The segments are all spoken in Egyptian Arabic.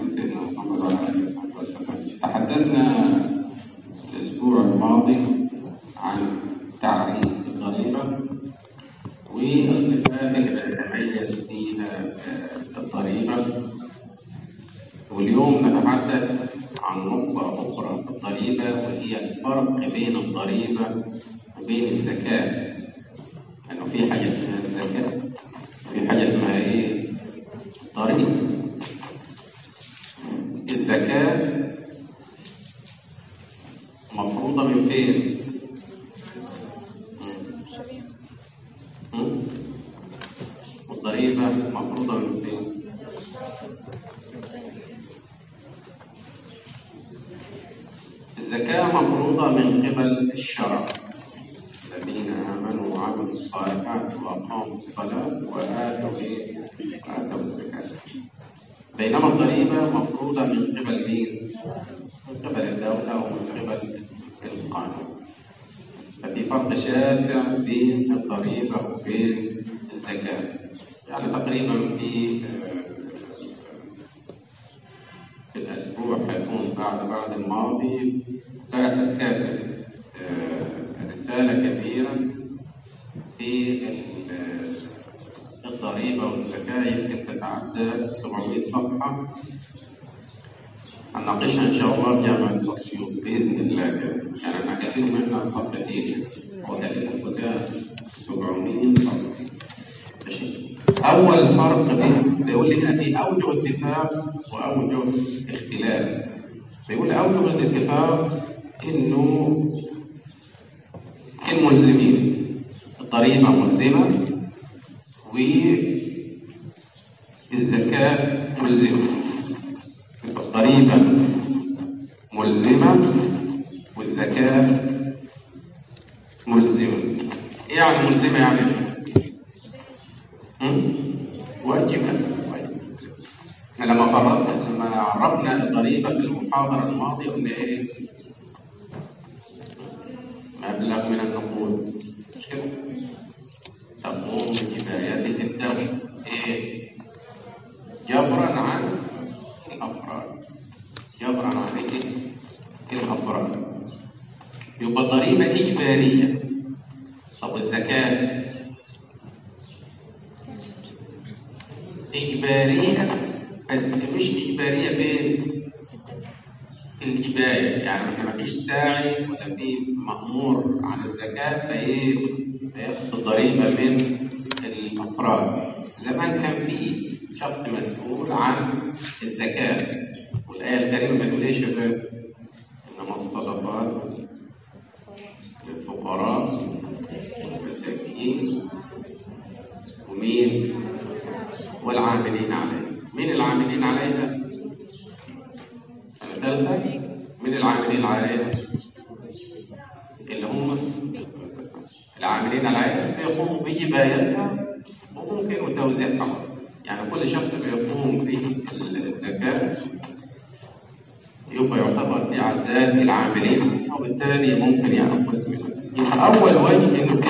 سيدنا محمد وعلى آله وصحبه وسلم تحدثنا الأسبوع الماضي عن تعريف الضريبة والصفات اللي بتتميز فيها الضريبة واليوم نتحدث عن نقطة أخرى في الضريبة وهي الفرق بين الضريبة وبين الزكاة لأنه في حاجة اسمها الزكاة وفي حاجة اسمها إيه؟ ضريبة الزكاة مفروضة من فين؟ م? والضريبة مفروضة من فين؟ الزكاة مفروضة من قبل الشرع الذين آمنوا وعملوا الصالحات وأقاموا الصلاة وآتوا إيه؟ وآتوا الزكاة بينما الضريبة مفروضة من قبل مين؟ من قبل الدولة ومن قبل القانون ففي فرق شاسع بين الضريبة وبين الزكاة يعني تقريبا في في الأسبوع حيكون بعد بعد الماضي باحث كاتب رسالة كبيرة في الضريبة والزكاة يمكن تتعدى 700 صفحة هنناقشها إن شاء الله في جامعة أسيوط بإذن الله عشان أنا كاتبهم إحنا صفحتين هو كاتبهم كده 700 صفحة ماشي أول فرق بين بيقول لي هنا في أوجه اتفاق وأوجه اختلاف بيقول أوجه الاتفاق إنه الملزمين الضريبة ملزمة والزكاة ملزمة الضريبة ملزمة والزكاة ملزمة إيه يعني ملزمة يعني واجبة احنا لما فرضنا لما عرفنا الضريبة في المحاضرة الماضية قلنا ايه؟ مبلغ من النقود مش كده؟ تقوم بكفايته الدولة ايه؟ جبرا عن الأفراد جبرا عن ايه؟ الأفراد يبقى الضريبة إجبارية طب والزكاة إجبارية بس مش إجبارية فين؟ في الجباية يعني ما فيش ساعي ولا في مأمور عن الزكاة فإيه فياخد الضريبة من الأفراد زمان كان في شخص مسؤول عن الزكاة والآية الكريمة بتقول إيه يا شباب؟ إنما الصدقات للفقراء والمساكين ومين؟ والعاملين عليها مين العاملين عليها؟ ثالثة من العاملين عليها اللي هم العاملين عليها بيقوموا بجبايتها وممكن توزيعها يعني كل شخص بيقوم بالزكاة يبقى يعتبر في عداد العاملين وبالتالي ممكن يأخذ منها يبقى أول وجه إنه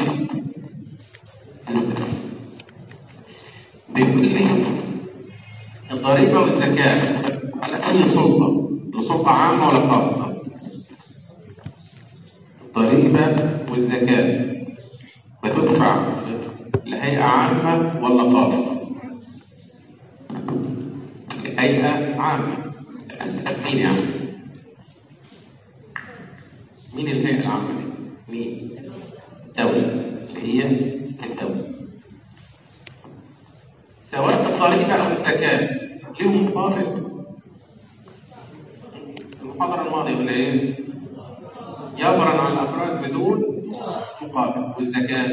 بيقول لي الضريبة والزكاة على أي سلطة لسلطة عامة ولا خاصة الضريبة والزكاة بتدفع لهيئة عامة ولا خاصة لهيئة عامة أسأل مين يعني مين الهيئة العامة دي؟ مين؟ الدولة اللي هي الدولة سواء الضريبة أو الزكاة ليهم مقابل المحاضرة الماضية قلنا إيه؟ جبرا على الأفراد بدون مقابل والزكاة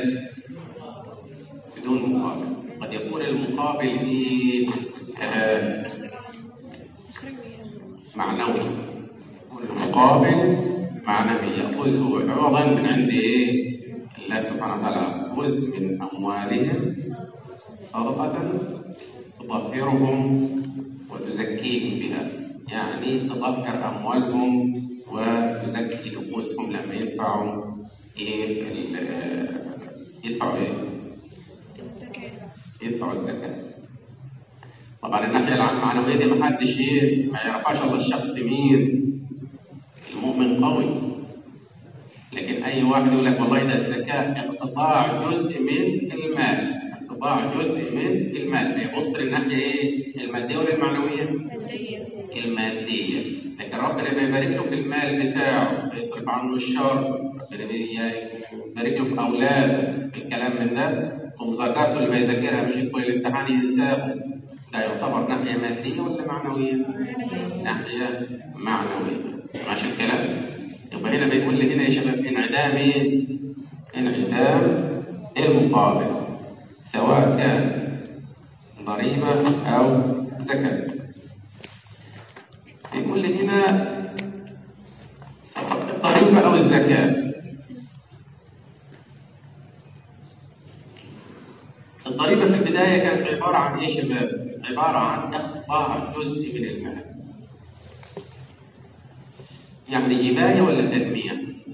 بدون مقابل قد يكون المقابل إيه؟ آه معنوي والمقابل معنوي يأخذه عوضا من عند إيه؟ الله سبحانه وتعالى خذ من أموالهم صدقة تطهرهم وتزكيهم بها يعني تطهر أموالهم وتزكي نفوسهم لما يدفعوا إيه يدفعوا إيه؟ الزكاة يدفعوا الزكاة طبعا الناحيه المعنويه دي ما حدش ايه ما يعرفهاش الا الشخص مين المؤمن قوي لكن اي واحد يقول لك والله ده الزكاه اقتطاع جزء من المال اقتطاع جزء من المال بيبص للناحيه ايه الماديه ولا المعنويه مادية الماديه لكن ربنا بيبارك له في المال بتاعه بيصرف عنه الشر ربنا بيبارك له في اولاده في الكلام من ده في مذاكرته اللي بيذاكرها مش يدخل الامتحان ينساه ده يعتبر ناحيه ماديه ولا معنويه؟ ناحيه معنويه ماشي الكلام؟ يبقى هنا بيقول لي هنا يا شباب انعدام ايه؟ انعدام المقابل سواء كان ضريبه او زكاه يقول لي هنا سواء الضريبه او الزكاه الضريبه في البدايه كانت عباره عن ايه يا شباب؟ عباره عن اقطاع جزء من المال يعني جبايه ولا تنميه؟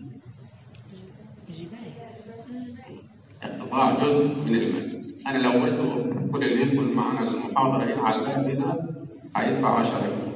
اقتطاع جزء من المال انا لو قلت كل اللي يدخل معانا المحاضره هنا على الباب هنا هيدفع 10 جنيه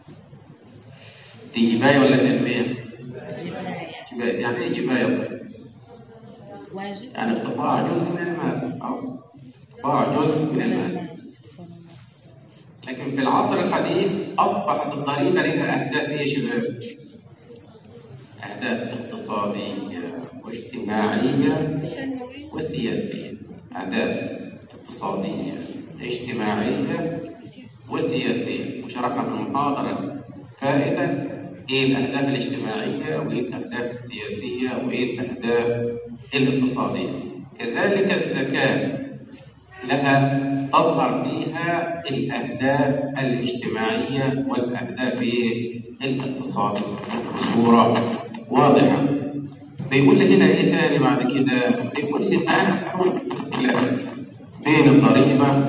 دي جبايه ولا تنميه؟ جبايه يعني ايه جبايه طيب؟ واجب يعني اقتطاع جزء من المال او اقتطاع جزء من المال لكن في العصر الحديث اصبحت الضريبه لها اهداف ايه يا شباب؟ اهداف اقتصاديه واجتماعيه تنموي وسياسيه اهداف اقتصاديه اجتماعيه وسياسيه وشرحنا في المحاضره فائده ايه الاهداف الاجتماعيه وايه الاهداف السياسيه وايه الاهداف الاقتصاديه كذلك الزكاه لها تظهر فيها الأهداف الاجتماعية والأهداف إيه؟ الاقتصادية بصورة واضحة. بيقول لي هنا إيه تاني بعد كده؟ بيقول لي أنا أول اختلاف بين الضريبة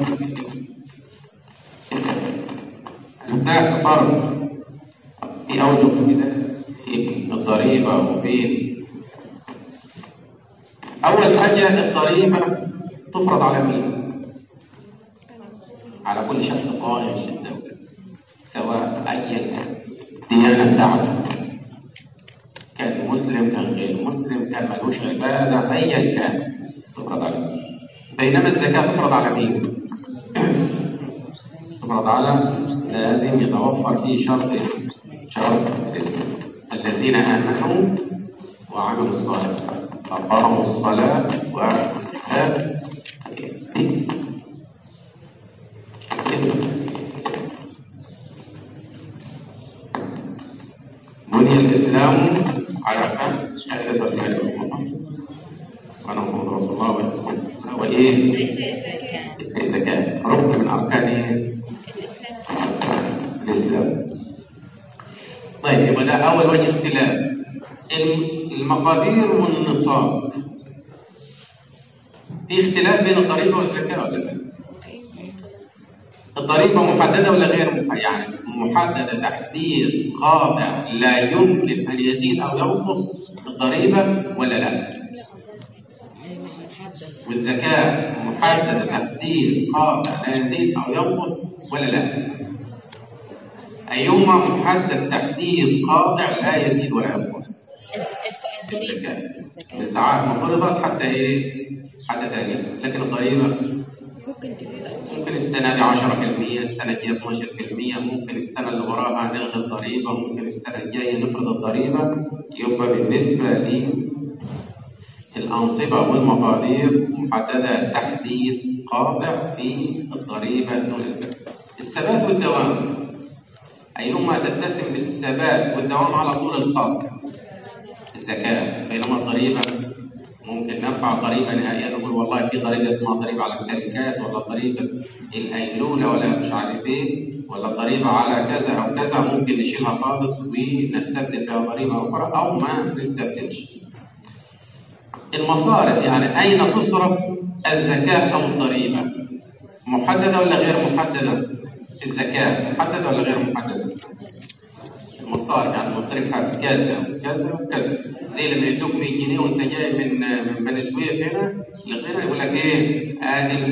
هناك فرق في أوجه في ده بين الضريبة وبين أول حاجة الضريبة تفرض على مين؟ على كل شخص قائم في الدولة سواء أيا كان الديانة بتاعته كان مسلم كان غير مسلم كان ملوش عبادة أيا كان تفرض عليه بينما الزكاة تفرض على مين؟ تفرض على لازم يتوفر فيه شرط شرط الإسلام الذين آمنوا وعملوا الصالحات أقاموا الصلاة وآتوا الزكاة بني الإسلام على خمس شهادة أن لا إله إلا الله وأن محمد رسول الله وإيه؟ الزكاة الزكاة ركن من أركان إيه؟ الإسلام الإسلام طيب يبقى ده أول وجه اختلاف الم- المقادير والنصاب في اختلاف بين الضريبة والزكاة ولا لا؟ الضريبة محددة ولا غير محددة؟ يعني محددة تحديد قاطع لا يمكن أن يزيد أو ينقص الضريبة ولا لا؟ محدد والزكاة محددة تحديد قاطع لا يزيد أو ينقص ولا لا؟ أيهما محدد تحديد قاطع لا يزيد ولا ينقص؟ الضريبة الزكاة الزكاة ساعات ما فرضت حتى إيه؟ حتى تانية لكن الضريبة ممكن تزيد أو ممكن السنة دي 10% السنة دي 12% ممكن السنة اللي وراها نلغي الضريبة ممكن السنة الجاية نفرض الضريبة يبقى بالنسبة للأنصبة والمقادير محددة تحديد قاطع في الضريبة دون الزكاة الثبات والدوام أيهما تتسم بالثبات والدوام على طول الخط الزكاة بينما الضريبة ممكن نرفع ضريبة نهائيا نقول والله في ضريبة اسمها ضريبة على التركات ولا ضريبة الأيلولة ولا مش عارف إيه ولا ضريبة على كذا أو كذا ممكن نشيلها خالص ونستبدل بها ضريبة أخرى أو ما نستبدلش. المصارف يعني أين تصرف الزكاة أو الضريبة؟ محددة ولا غير محددة؟ الزكاة محددة ولا غير محددة؟ المصارف يعني مصاريفها في كذا وكذا وكذا زي لما يدوك 100 جنيه وانت جاي من من بني سويف هنا لغيرها يقول لك ايه ادي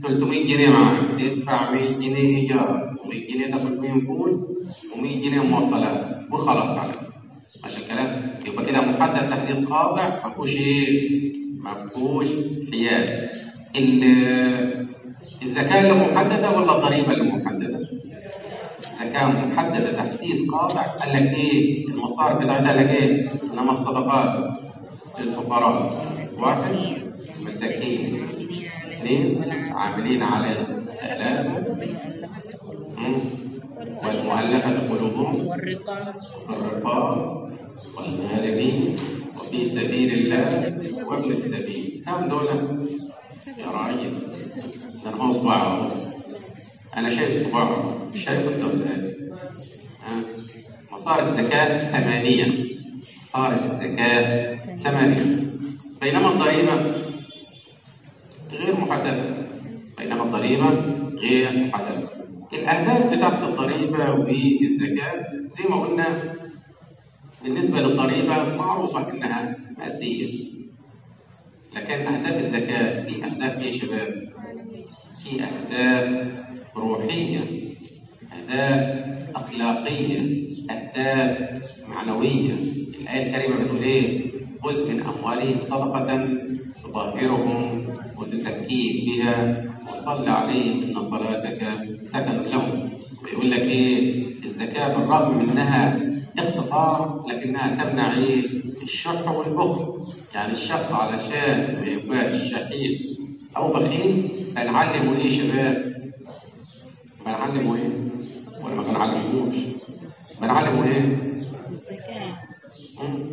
300 جنيه معاك تدفع 100 جنيه ايجار و100 جنيه تاكل بيهم فول و100 جنيه مواصلات وخلاص على كده. ماشي الكلام يبقى كده محدد تحديد قاطع ما فيهوش ايه ما فيهوش حياد ال- الزكاه اللي محدده ولا الضريبه اللي محدده زكاه محدده تحديد قاطع قال لك ايه المصارف بتاعتها قال لك ايه انما الصدقات للفقراء واحد مساكين اثنين عاملين على ثلاثه مم. والمؤلفه قلوبهم والرقاب الرقاب والغارمين وفي سبيل الله وابن السبيل كم دول يا راجل ده انا هو صباع اهو انا شايف صباع أهو. مش شايف الدولة ها مصارف زكاة ثمانية مصارف الزكاة ثمانية بينما الضريبة غير محددة بينما الضريبة غير محددة الأهداف بتاعت الضريبة والزكاة زي ما قلنا بالنسبة للضريبة معروفة إنها مادية لكن أهداف الزكاة في أهداف إيه يا شباب؟ في أهداف روحية أهداف أخلاقية أهداف معنوية الآية الكريمة بتقول إيه؟ خذ من أموالهم صدقة تطهرهم وتزكيهم بها وصل عليهم إن صلاتك سكن لهم ويقول لك إيه؟ الزكاة بالرغم من إنها اقتطاع لكنها تمنع إيه؟ الشح والبخل يعني الشخص علشان ما يبقاش شحيح أو بخيل بنعلمه إيه يا شباب؟ بنعلمه إيه؟ ولا ما بنعلمهوش؟ بنعلمه إيه؟ الزكاة مم.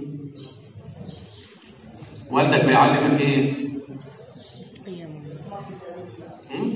والدك بيعلمك إيه؟ قيم مم؟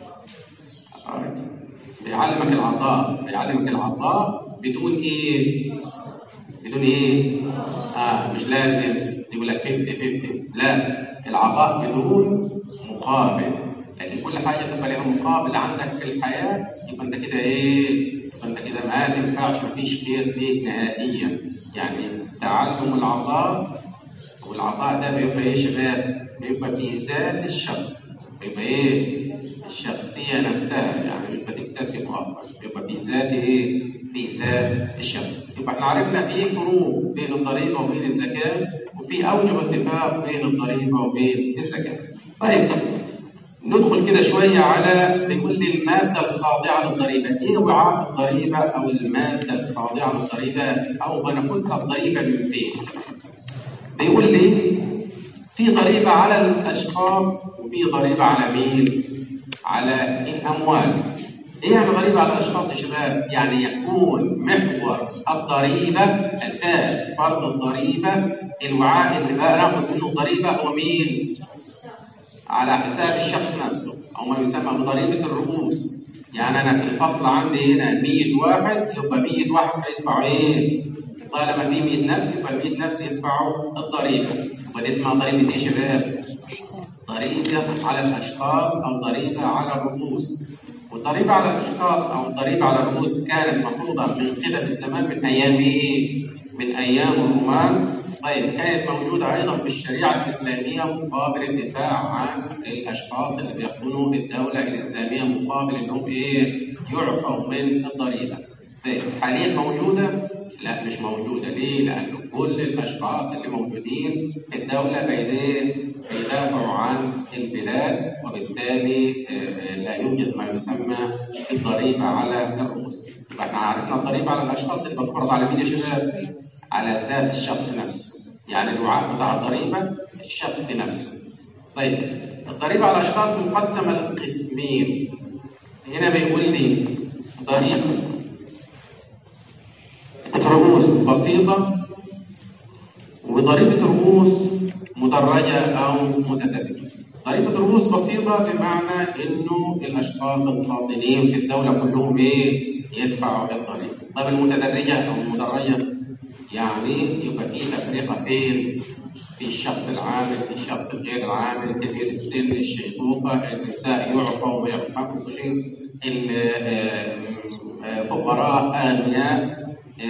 آه. بيعلمك العطاء بيعلمك العطاء بدون ايه بدون ايه اه مش لازم يقول لك 50 50 لا العطاء بدون مقابل لكن كل حاجه تبقى لها مقابل عندك في الحياه يبقى انت كده ايه يبقى انت كده ما تنفعش مفيش خير ليك نهائيا يعني تعلم العطاء والعطاء ده بيبقى ايه يا شباب بيبقى في ذات الشخص بيبقى ايه الشخصية نفسها يعني مش بتكتسبه أصلا يبقى في ذات إيه؟ في ذات الشخص يبقى احنا عرفنا في فروق بين الضريبة وبين الزكاة وفي أوجه اتفاق بين الضريبة وبين الزكاة. طيب ندخل كده شوية على بيقول لي المادة الخاضعة للضريبة، إيه وعاء الضريبة أو المادة الخاضعة للضريبة أو بناخدها الضريبة من فين؟ بيقول لي في ضريبة على الأشخاص وفي ضريبة على مين؟ على الأموال. إيه يعني ضريبة على الأشخاص يا شباب؟ يعني يكون محور الضريبة أساس فرض الضريبة الوعاء اللي بقى ناخد منه الضريبة هو مين؟ على حساب الشخص نفسه أو ما يسمى بضريبة الرؤوس. يعني أنا في الفصل عندي هنا 100 واحد يبقى 100 واحد هيدفعوا إيه؟ طالما في 100 نفس يبقى ال 100 نفس يدفعوا الضريبة. ودي اسمها ضريبة إيه يا شباب؟ ضريبة على الأشخاص أو ضريبة على الرؤوس والضريبة على الأشخاص أو الضريبة على الرؤوس كانت مفروضة من قدم الزمان من أيام إيه؟ من أيام الرومان طيب كانت موجودة أيضا في الشريعة الإسلامية مقابل الدفاع عن الأشخاص اللي بيخدموا الدولة الإسلامية مقابل إنهم إيه؟ يعفوا من الضريبة طيب حاليا موجودة؟ لا مش موجودة ليه؟ لأن كل الأشخاص اللي موجودين في الدولة بيدين بيدافعوا عن البلاد وبالتالي آه، لا يوجد ما يسمى الضريبة على الرؤوس. يبقى احنا عرفنا الضريبة على الأشخاص اللي بتفرض على مين يا شباب؟ على ذات الشخص نفسه. يعني الوعاء بتاع الضريبة الشخص نفسه. طيب الضريبة على الأشخاص مقسمة لقسمين. هنا بيقول لي ضريبة رؤوس بسيطة وضريبة رؤوس مدرجة أو متدرجة. ضريبة رؤوس بسيطة بمعنى إنه الأشخاص القاطنين في الدولة كلهم إيه؟ يدفعوا الضريبة. طب المتدرجة أو المدرجة يعني يبقى في تفرقة فين؟ في الشخص العامل، في الشخص الغير العامل، كبير السن، الشيخوخة، النساء يعفوا وما يعفوش، الفقراء، أغنياء،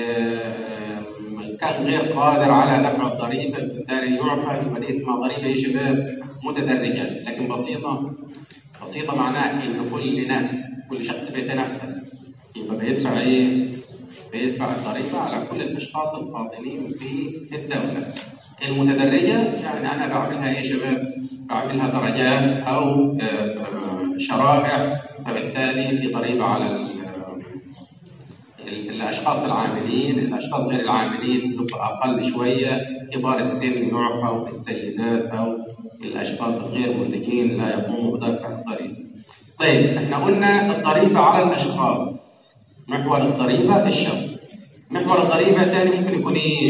كان غير قادر على دفع الضريبه بالتالي يعفى يبقى دي اسمها ضريبه يا شباب متدرجه لكن بسيطه بسيطة معناها إن كل نفس كل شخص بيتنفس يبقى بيدفع إيه؟ بيدفع الضريبة على كل الأشخاص الفاضلين في الدولة. المتدرجة يعني أنا بعملها إيه يا شباب؟ بعملها درجات أو آه، آه، شرائح فبالتالي في ضريبة على ال- ال- الاشخاص العاملين، الاشخاص غير العاملين تبقى اقل شويه، كبار السن يعفوا، السيدات او الاشخاص الغير منتجين لا يقوموا بدفع الضريبه. طيب احنا قلنا الضريبه على الاشخاص محور الضريبه الشخص. محور الضريبه ثاني ممكن يكون ايه؟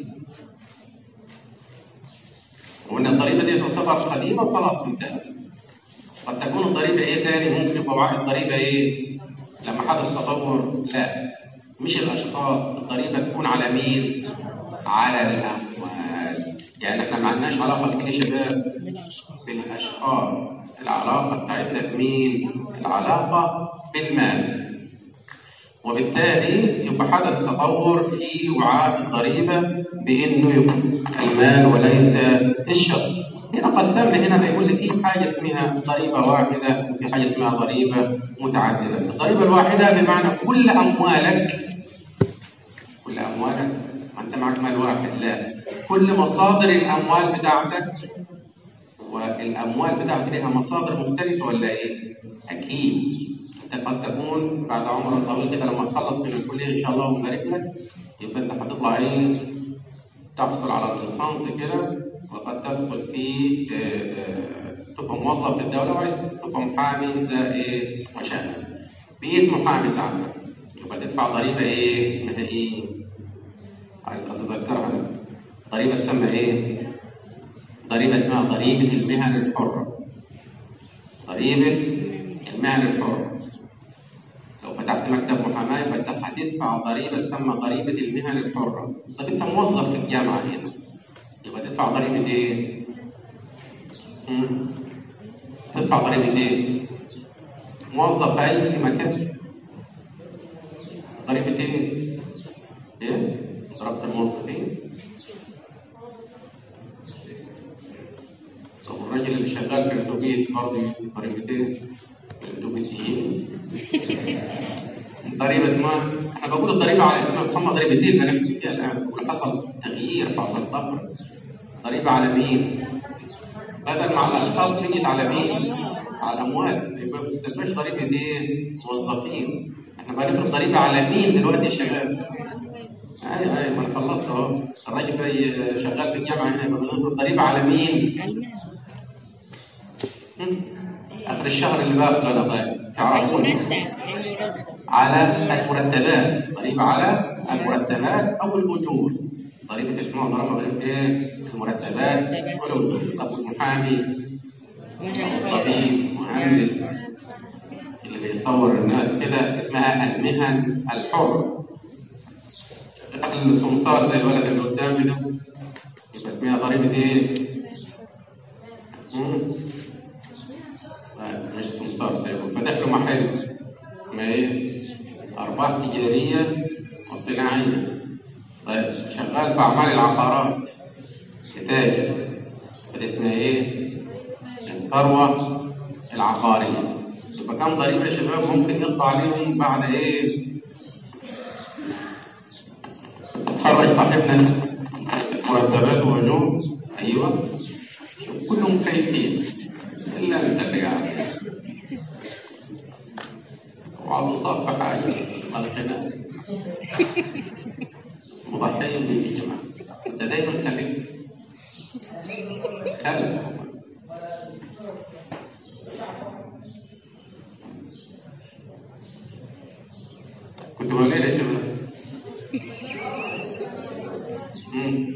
وان الضريبه دي تعتبر قديمه وخلاص انتهت. قد تكون الضريبه ايه ثاني؟ ممكن يبقى معاها الضريبه ايه؟ لما حدث تطور لا مش الاشخاص الضريبه تكون على مين؟ على الاموال يعني احنا ما عندناش علاقه كتير يا شباب بالأشخاص بالاشخاص العلاقه بتاعتنا بمين؟ العلاقه بالمال وبالتالي يبقى حدث تطور في وعاء الضريبه بانه يكون المال وليس الشخص هنا قسمنا هنا بيقول لي في حاجه اسمها ضريبه واحده وفي حاجه اسمها ضريبه متعدده الضريبه الواحده بمعنى كل اموالك كل اموالك ما انت معك مال واحد لا كل مصادر الاموال بتاعتك والاموال بتاعتك لها مصادر مختلفه ولا ايه؟ اكيد انت قد تكون بعد عمر طويل كده لما تخلص من الكليه ان شاء الله ومبارك لك يبقى انت هتطلع ايه؟ تحصل على الليسانس كده وقد تدخل في آه، آه، تبقى موظف في الدوله وعايز تبقى محامي ده ايه؟ مشاهد بقيت محامي ساعتها يبقى تدفع ضريبه ايه؟ اسمها ايه؟ عايز اتذكرها أنا. ضريبه تسمى ايه؟ ضريبه اسمها ضريبه المهن الحره ضريبه المهن الحره لو فتحت مكتب محاماه يبقى انت هتدفع ضريبه تسمى ضريبه المهن الحره طب انت موظف في الجامعه هنا يبقى تدفع ضريبه ايه؟ مم. تدفع ضريبه ايه؟ موظف في اي مكان ضريبه ايه؟ ايه؟ ضريبه الموظفين طب الراجل اللي شغال في الاتوبيس برضه ضريبه ايه؟ الاتوبيسيين ضريبه اسمها احنا بقول الضريبه على اسمها تسمى ضريبتين انا نحكي فيها الان بقول حصل تغيير حصل طفره ضريبه على مين؟ بدل مع الاشخاص تجي على مين؟ على الاموال يبقى ما تستلمش ضريبه ايه؟ موظفين احنا بقى نفرض ضريبه على مين دلوقتي يا شباب؟ ايوه ايوه ما انا خلصت اهو الراجل بقى شغال في الجامعه هنا يبقى بنفرض ضريبه على مين؟ على المال هم؟ اخر الشهر اللي باقي انا طيب تعرفون المرتب المرتب على المرتبات ضريبة على المرتبات أو الأجور ضريبة اسمها ضريبة ضريبة إيه؟ المرتبات والأجور طب المحامي الطبيب مهندس اللي بيصور الناس كده اسمها المهن الحرة السمسار زي الولد اللي قدامي ده يبقى اسمها ضريبة إيه؟ مم. لا، مش سمسار سيكون فتح له محل اسمها ايه؟ أرباح تجارية وصناعية طيب شغال في أعمال العقارات يتاجر فدي اسمها ايه؟ الثروة العقارية يبقى كم ضريبة يا شباب ممكن يقطع عليهم بعد ايه؟ تخرج صاحبنا مرتبات وأجور أيوه شوف كلهم خايفين إلا أنت اللي قاعد وعلى صار بحاجة خلقنا مضحيين بيه يا جماعة أنت دايما خليك خلق كنت بقول ايه يا شباب؟ مم.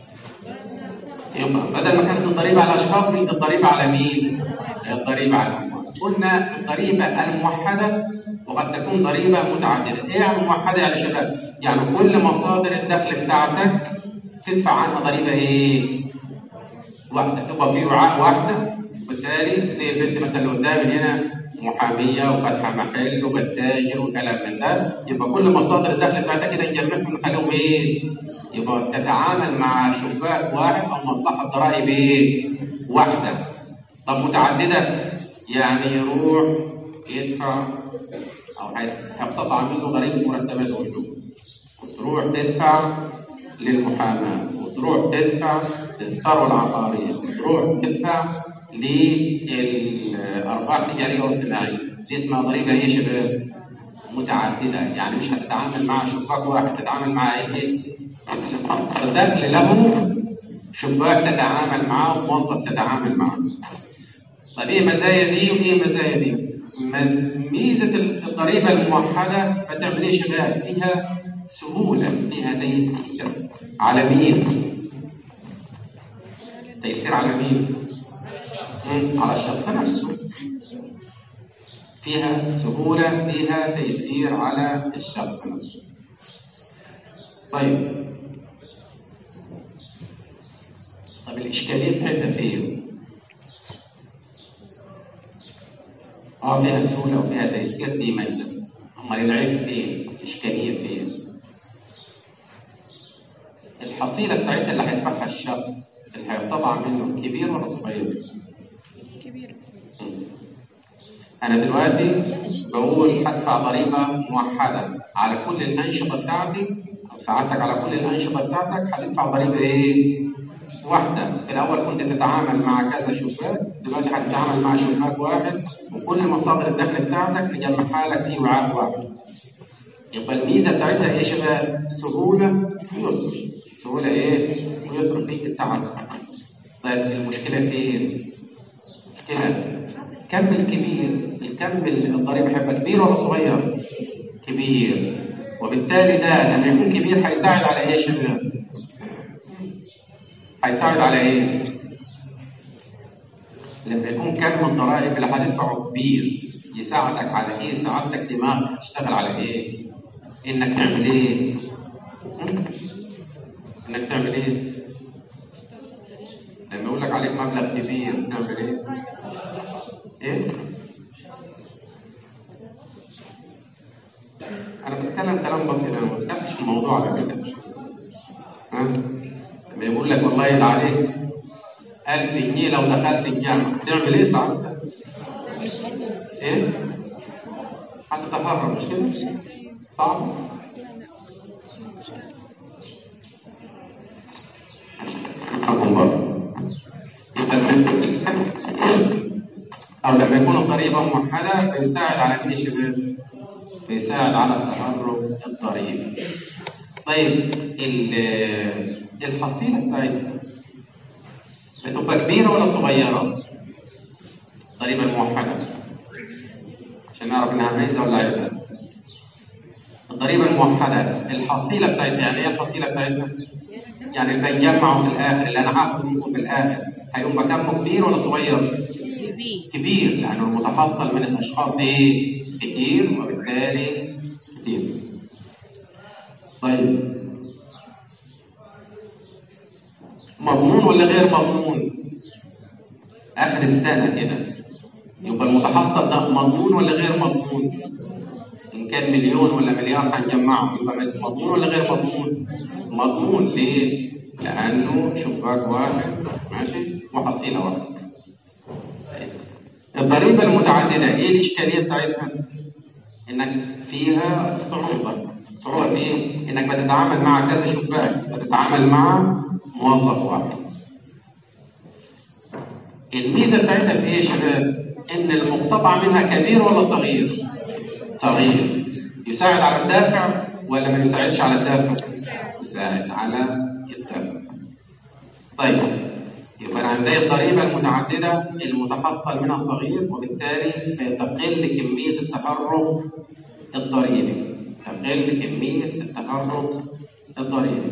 يبقى بدل ما كانت الضريبة على الأشخاص بقت الضريبة على مين؟ الضريبة على الأموال. قلنا الضريبة الموحدة وقد تكون ضريبة متعددة. إيه يعني موحدة يا شباب؟ يعني كل مصادر الدخل بتاعتك تدفع عنها ضريبة إيه؟ واحدة تبقى في وعاء واحدة وبالتالي زي البنت مثلا اللي قدامي هنا محامية وفاتحة محل وبتاجر وكلام من ده يبقى كل مصادر الدخل بتاعتك كده نجمعهم نخليهم إيه؟ يبقى تتعامل مع شباك واحد او مصلحه ضرائب ايه؟ واحده. طب متعدده يعني يروح يدفع او هيقتطع منه ضريبه مرتبات وجوه وتروح تدفع للمحاماه وتروح تدفع للثروه العقاريه وتروح تدفع للارباح التجاريه والصناعيه دي اسمها ضريبه ايه يا شباب؟ متعدده يعني مش هتتعامل مع شباك واحد هتتعامل مع ايه؟ الدخل له شباك تتعامل معاه وموظف تتعامل معاه. طيب ايه مزايا دي وايه مزايا دي؟ ميزه الضريبه الموحده بتعمل ايه يا شباب؟ فيها سهوله فيها تيسير على مين؟ تيسير على مين؟ على الشخص نفسه فيها سهولة فيها تيسير على الشخص نفسه طيب طب الإشكالية بتاعتها فين؟ اه فيها سهولة وفيها تيسير دي ميزة أمال العيب فين؟ الإشكالية فين؟ الحصيلة بتاعتها اللي هيدفعها الشخص اللي هيطبع منه كبير ولا صغير؟ كبير أنا دلوقتي بقول هدفع ضريبة موحدة على كل الأنشطة بتاعتي أو سعادتك على كل الأنشطة بتاعتك هتدفع ضريبة إيه؟ واحدة، في الأول كنت تتعامل مع كذا شباك، دلوقتي هتتعامل مع شباك واحد وكل مصادر الدخل بتاعتك تجمعها لك في وعاء واحد. يبقى الميزة بتاعتها إيه يا شباب؟ سهولة ويسر. سهولة إيه؟ ويسر في التعامل. طيب المشكلة فين؟ المشكلة كم الكبير الكم الضريبة هيبقى كبير ولا صغير؟ كبير وبالتالي ده لما يكون كبير هيساعد على ايه يا شباب؟ هيساعد على ايه؟ لما يكون كم الضرائب اللي هتدفعه كبير يساعدك على ايه؟ سعادتك دماغك هتشتغل على ايه؟ انك تعمل ايه؟ انك تعمل ايه؟ لما يقول لك عليك مبلغ كبير تعمل ايه؟ ايه؟ انا بتكلم كلام بسيط انا ما بتكلمش في الموضوع على كده ها؟ لما يقول لك والله ده عليك 1000 جنيه لو دخلت الجامعه تعمل ايه ساعتها؟ مش هدي ايه؟ هتتهرب مش كده؟ صعب؟ حكم بره يبقى لما أو لما يكون الضريبة موحدة فيساعد على إيه يا شباب؟ بيساعد على التهرب الضريبي. طيب ال- الحصيلة بتاعتها بتبقى كبيرة ولا صغيرة؟ الضريبة الموحدة عشان نعرف إنها ميزة ولا عيب بس. الضريبة الموحدة الحصيلة بتاعتها يعني إيه الحصيلة بتاعتها؟ يعني اللي بنجمعه في الآخر اللي أنا هاخده منكم في الآخر هيبقى كمه كبير ولا صغير؟ كبير كبير لأنه المتحصل من الأشخاص إيه؟ كتير وبالتالي كتير. طيب مضمون ولا غير مضمون؟ آخر السنة كده يبقى المتحصل ده مضمون ولا غير مضمون؟ إن كان مليون ولا مليار هنجمعه يبقى مضمون ولا غير مضمون؟ مضمون ليه؟ لأنه شباك واحد ماشي وحصيلة واحدة. الضريبة المتعددة إيه الإشكالية بتاعتها؟ إنك فيها صعوبة، صعوبة في إيه؟ إنك بتتعامل مع كذا شباك، بتتعامل مع موظف واحد. الميزة بتاعتها في إيه يا شباب؟ إن المقتطع منها كبير ولا صغير؟ صغير. يساعد على الدافع ولا ما يساعدش على الدافع؟ يساعد على الدافع. طيب يبقى أنا عندي الضريبة المتعددة المتحصل منها صغير وبالتالي تقل كمية التهرب الضريبي تقل كمية التهرب الضريبي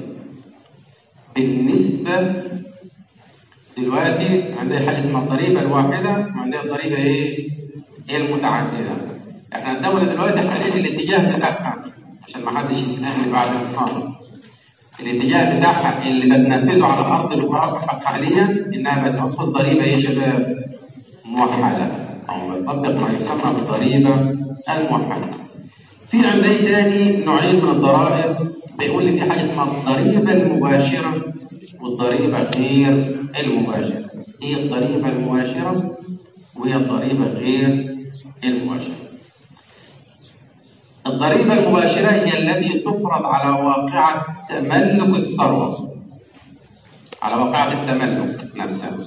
بالنسبة دلوقتي عندي حاجة اسمها الضريبة الواحدة وعندي الضريبة ايه؟ المتعددة احنا الدولة دلوقتي حاليا الاتجاه بتاعها عشان ما حدش يسألني بعد المحاضرة الاتجاه بتاعها اللي بتنفذه على ارض الواقع حاليا انها بتنفذ ضريبه ايه يا شباب؟ موحده او بتطبق ما يسمى بالضريبه الموحده. في عندي تاني نوعين من الضرائب بيقول لي في حاجه اسمها الضريبه المباشره والضريبه غير المباشره. ايه الضريبه المباشره وهي الضريبة غير المباشرة الضريبة المباشرة هي التي تفرض على واقعة تملك الثروة على واقعة التملك نفسها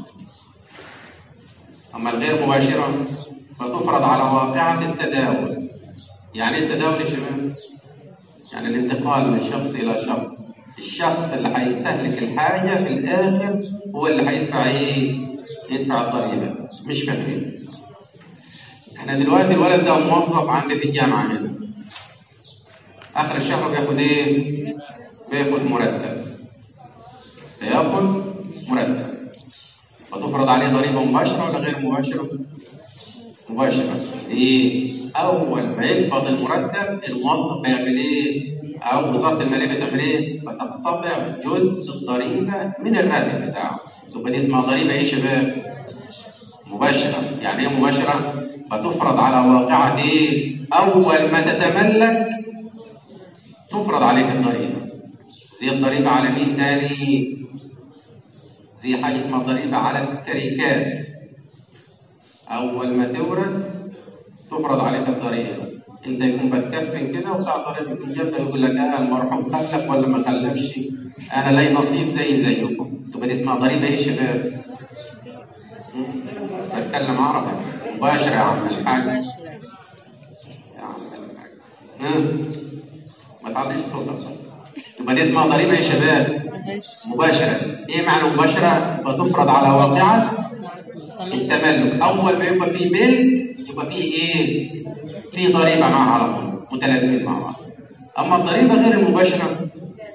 أما الغير مباشرة فتفرض على واقعة التداول يعني إيه التداول يا شباب؟ يعني الانتقال من شخص إلى شخص الشخص اللي هيستهلك الحاجة في الآخر هو اللي هيدفع إيه؟ يدفع الضريبة مش فاهمين احنا دلوقتي الولد ده موظف عندي في الجامعة هنا آخر الشهر بياخد إيه؟ بياخد مرتب بياخد مرتب فتفرض عليه ضريبة مباشرة ولا غير مباشرة؟ مباشرة ليه؟ أول ما يقبض المرتب الموظف بيعمل إيه؟ أو وزارة المالية بتعمل إيه؟ بتقتطع جزء الضريبة من الراتب بتاعه تبقى دي اسمها ضريبة إيه يا شباب؟ مباشرة يعني إيه مباشرة؟ بتفرض على واقعة إيه؟ أول ما تتملك تفرض عليك الضريبة زي الضريبة على مين تاني؟ زي حاجة اسمها ضريبة على التركات أول ما تورث تفرض عليك الضريبة أنت يكون بتكفن كده وبتاع ضريبة يكون جنبك يقول لك آه المرحوم خلف ولا ما خلفش أنا لي نصيب زي زيكم تبقى دي اسمها ضريبة إيه يا شباب؟ مم؟ بتكلم عربي مباشرة يا عم الحاج مباشرة يا عم الحاج ها؟ ما تعليش صوتك يبقى دي اسمها ضريبة يا شباب مباشرة مباشرة إيه معنى مباشرة؟ بتفرض على واقعة التملك اول ما يبقى فيه ملك يبقى فيه ايه فيه ضريبه معها على طول متلازمين مع بعض اما الضريبه غير المباشره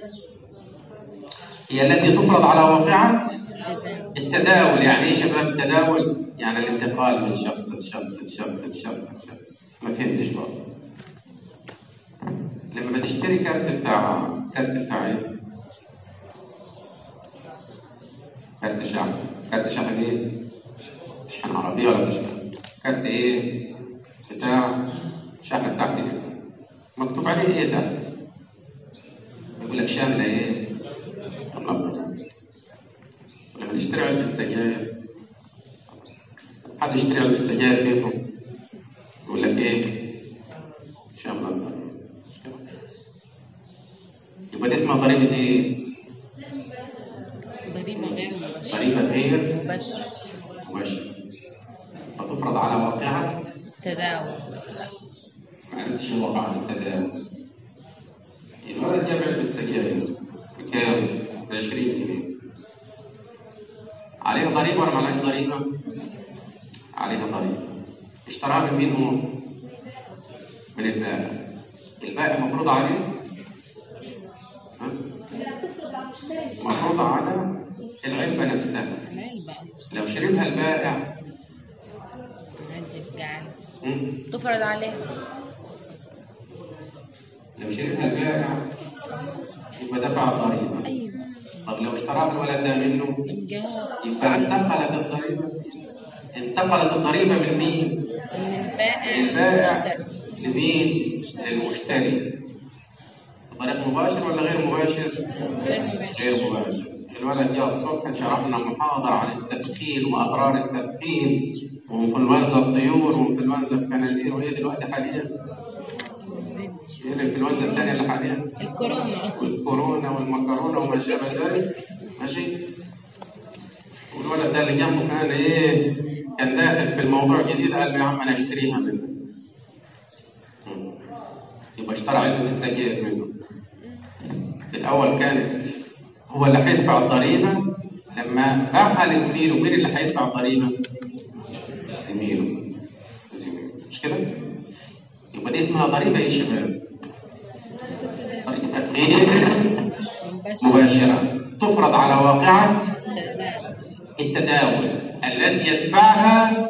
هي التي تفرض على واقعه التداول يعني ايه شباب التداول يعني الانتقال من شخص لشخص لشخص لشخص لشخص ما فهمتش برضه لما بتشتري كارت بتاع كارت بتاع ايه كارت شحن كارت شحن ايه شحن عربية ولا تشحن كارت ايه بتاع شحن بتاع تليفون مكتوب عليه ايه تحت يقول لك شاملة ايه منظمة ولما تشتري علبة السجاير حد يشتري علبة السجاير كيفه يقول لك ايه شاملة الضريبة يبقى دي اسمها ضريبة ايه؟ ضريبة غير مباشرة ضريبة غير مباشرة مباشرة فتفرض على واقعة تداول ما عرفتش الواقع التداول الولد جاب علبة السجاير بكام؟ ب 20 جنيه عليها ضريبة ولا معلهاش ضريبة؟ عليها ضريبة اشتراها من مين هو؟ من البائع البائع مفروض عليه ها؟ مفروض على العلبة نفسها العلبة لو شربها البائع عندي يعني مم، تفرض عليه لو شربها البائع يبقى دفع الضريبة أيوة طب لو اشتراها الولد ده منه الجهة يبقى انتقلت الضريبة انتقلت الضريبة من مين؟ من البائع من البائع للمشتري. لمين؟ للمشتري طريق مباشر ولا غير مباشر؟ غير مباشر غير مباشر الولد جاء الصبح شرحنا محاضرة عن التدخين وأضرار التدخين وانفلونزا الطيور وانفلونزا الخنازير وهي دلوقتي حاليا هي الانفلونزا الثانية اللي حاليا الكورونا والكورونا والمكرونه وما شابه ذلك ماشي والولد ده اللي جنبه كان ايه كان داخل في الموضوع جديد قال لي يا عم انا اشتريها منه مم. يبقى اشترى علبه السجاير منه في الاول كانت هو اللي هيدفع الضريبه لما باعها لزميله مين اللي هيدفع الضريبه؟ زميله زميله مش كده؟ يبقى دي اسمها ضريبه ايه يا شباب؟ ضريبه غير مباشر مباشرة تفرض على واقعة تداول التداول الذي يدفعها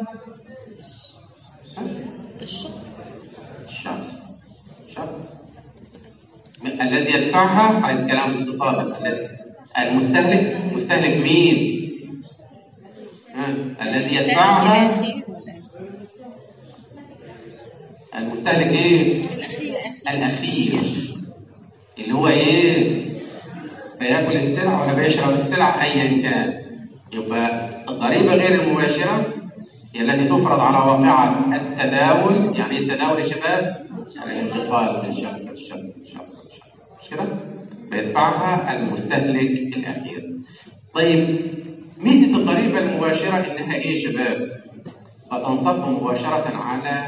الشخص الشخص شخص الذي يدفعها عايز كلام اقتصادي الذي المستهلك مستهلك مين؟ ها؟ الذي يدفعها الأخير ولا المستهلك ايه؟ الأخير الأخير اللي هو إيه؟ بياكل السلع ولا بيشرب السلع أيا كان يبقى الضريبة غير المباشرة هي التي تفرض على واقعة التداول يعني ايه التداول يا شباب؟ يعني الانتقال من شخص لشخص لشخص لشخص مش كده؟ بيدفعها المستهلك الأخير طيب ميزة الضريبة المباشرة إنها إيه يا شباب؟ فتنصب مباشرة على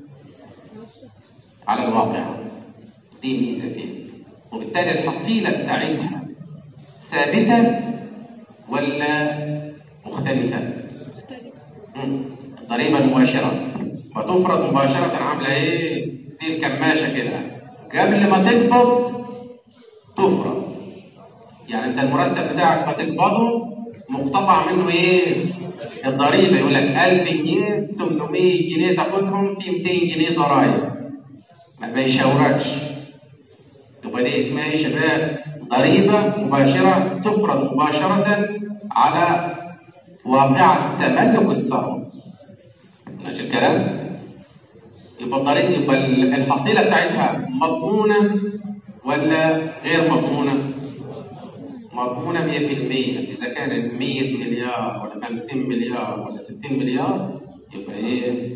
على الواقع دي ميزة فيها وبالتالي الحصيلة بتاعتها ثابتة ولا مختلفة؟ مم. الضريبة المباشرة وتفرض مباشرة عاملة إيه؟ زي الكماشة كده قبل ما تقبض تفرض يعني أنت المرتب بتاعك ما تقبضه مقتطع منه إيه؟ الضريبة يقول لك 1000 جنيه 800 جنيه تاخدهم في 200 جنيه ضرايب ما بيشاوركش يبقى دي اسمها ايه يا شباب؟ ضريبة مباشرة تفرض مباشرة على واقعة تملك الثروة. ماشي الكلام؟ يبقى الضريبة يبقى الحصيلة بتاعتها مضمونة ولا غير مضمونة؟ مضمونة 100% إذا كانت 100 مليار ولا 50 مليار ولا 60 مليار يبقى إيه؟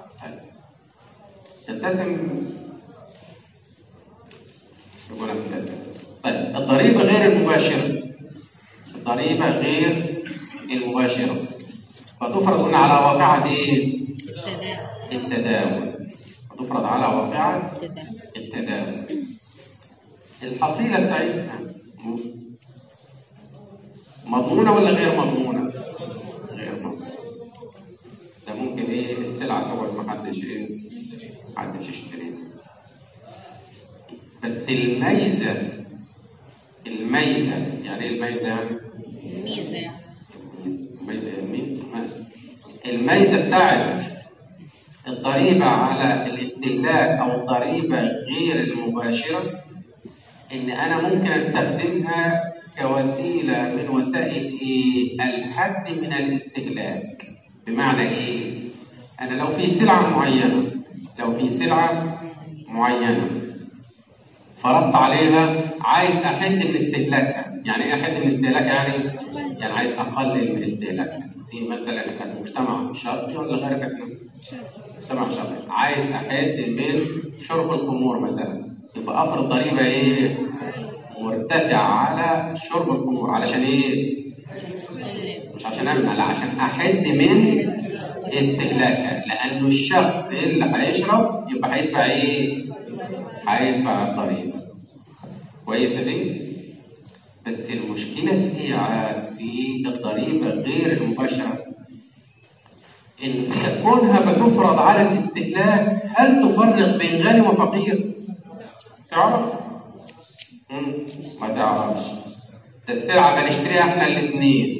تلتزم يقول لك تلتزم طيب الضريبة غير المباشرة الضريبة غير المباشرة فتفرض هنا على واقعة إيه؟ تداول التداول تفرض على واقعة تداول التداول الحصيلة بتاعتها مضمونة ولا غير مضمونة؟ غير مضمونة ده ممكن ايه السلعة تقعد ما حدش ايه محدش يشتريها بس الميزة الميزة يعني ايه الميزة يعني؟ الميزة يعني الميزة مين؟ ماشي. الميزة بتاعت الضريبة على الاستهلاك أو الضريبة غير المباشرة إن أنا ممكن أستخدمها كوسيلة من وسائل إيه؟ الحد من الاستهلاك بمعنى إيه؟ أنا لو في سلعة معينة لو في سلعة معينة فرضت عليها عايز أحد من استهلاكها يعني إيه أحد من استهلاكها يعني يعني عايز أقلل من استهلاكها زي مثلا إحنا في مجتمع شرقي ولا غربي إحنا؟ مجتمع شرقي عايز أحد من شرب الخمور مثلا يبقى أفرض ضريبة إيه؟ مرتفعة على شرب الخمور علشان إيه؟ مش عشان أمنع لا عشان أحد من استهلاكها لأنه الشخص اللي هيشرب يبقى هيدفع إيه؟ هيدفع الضريبة كويسة دي؟ بس المشكلة في إيه عاد؟ في الضريبة غير المباشرة إن كونها بتفرض على الاستهلاك هل تفرق بين غني وفقير؟ تعرف؟ مم، ما تعرفش ده السلعة بنشتريها احنا الاثنين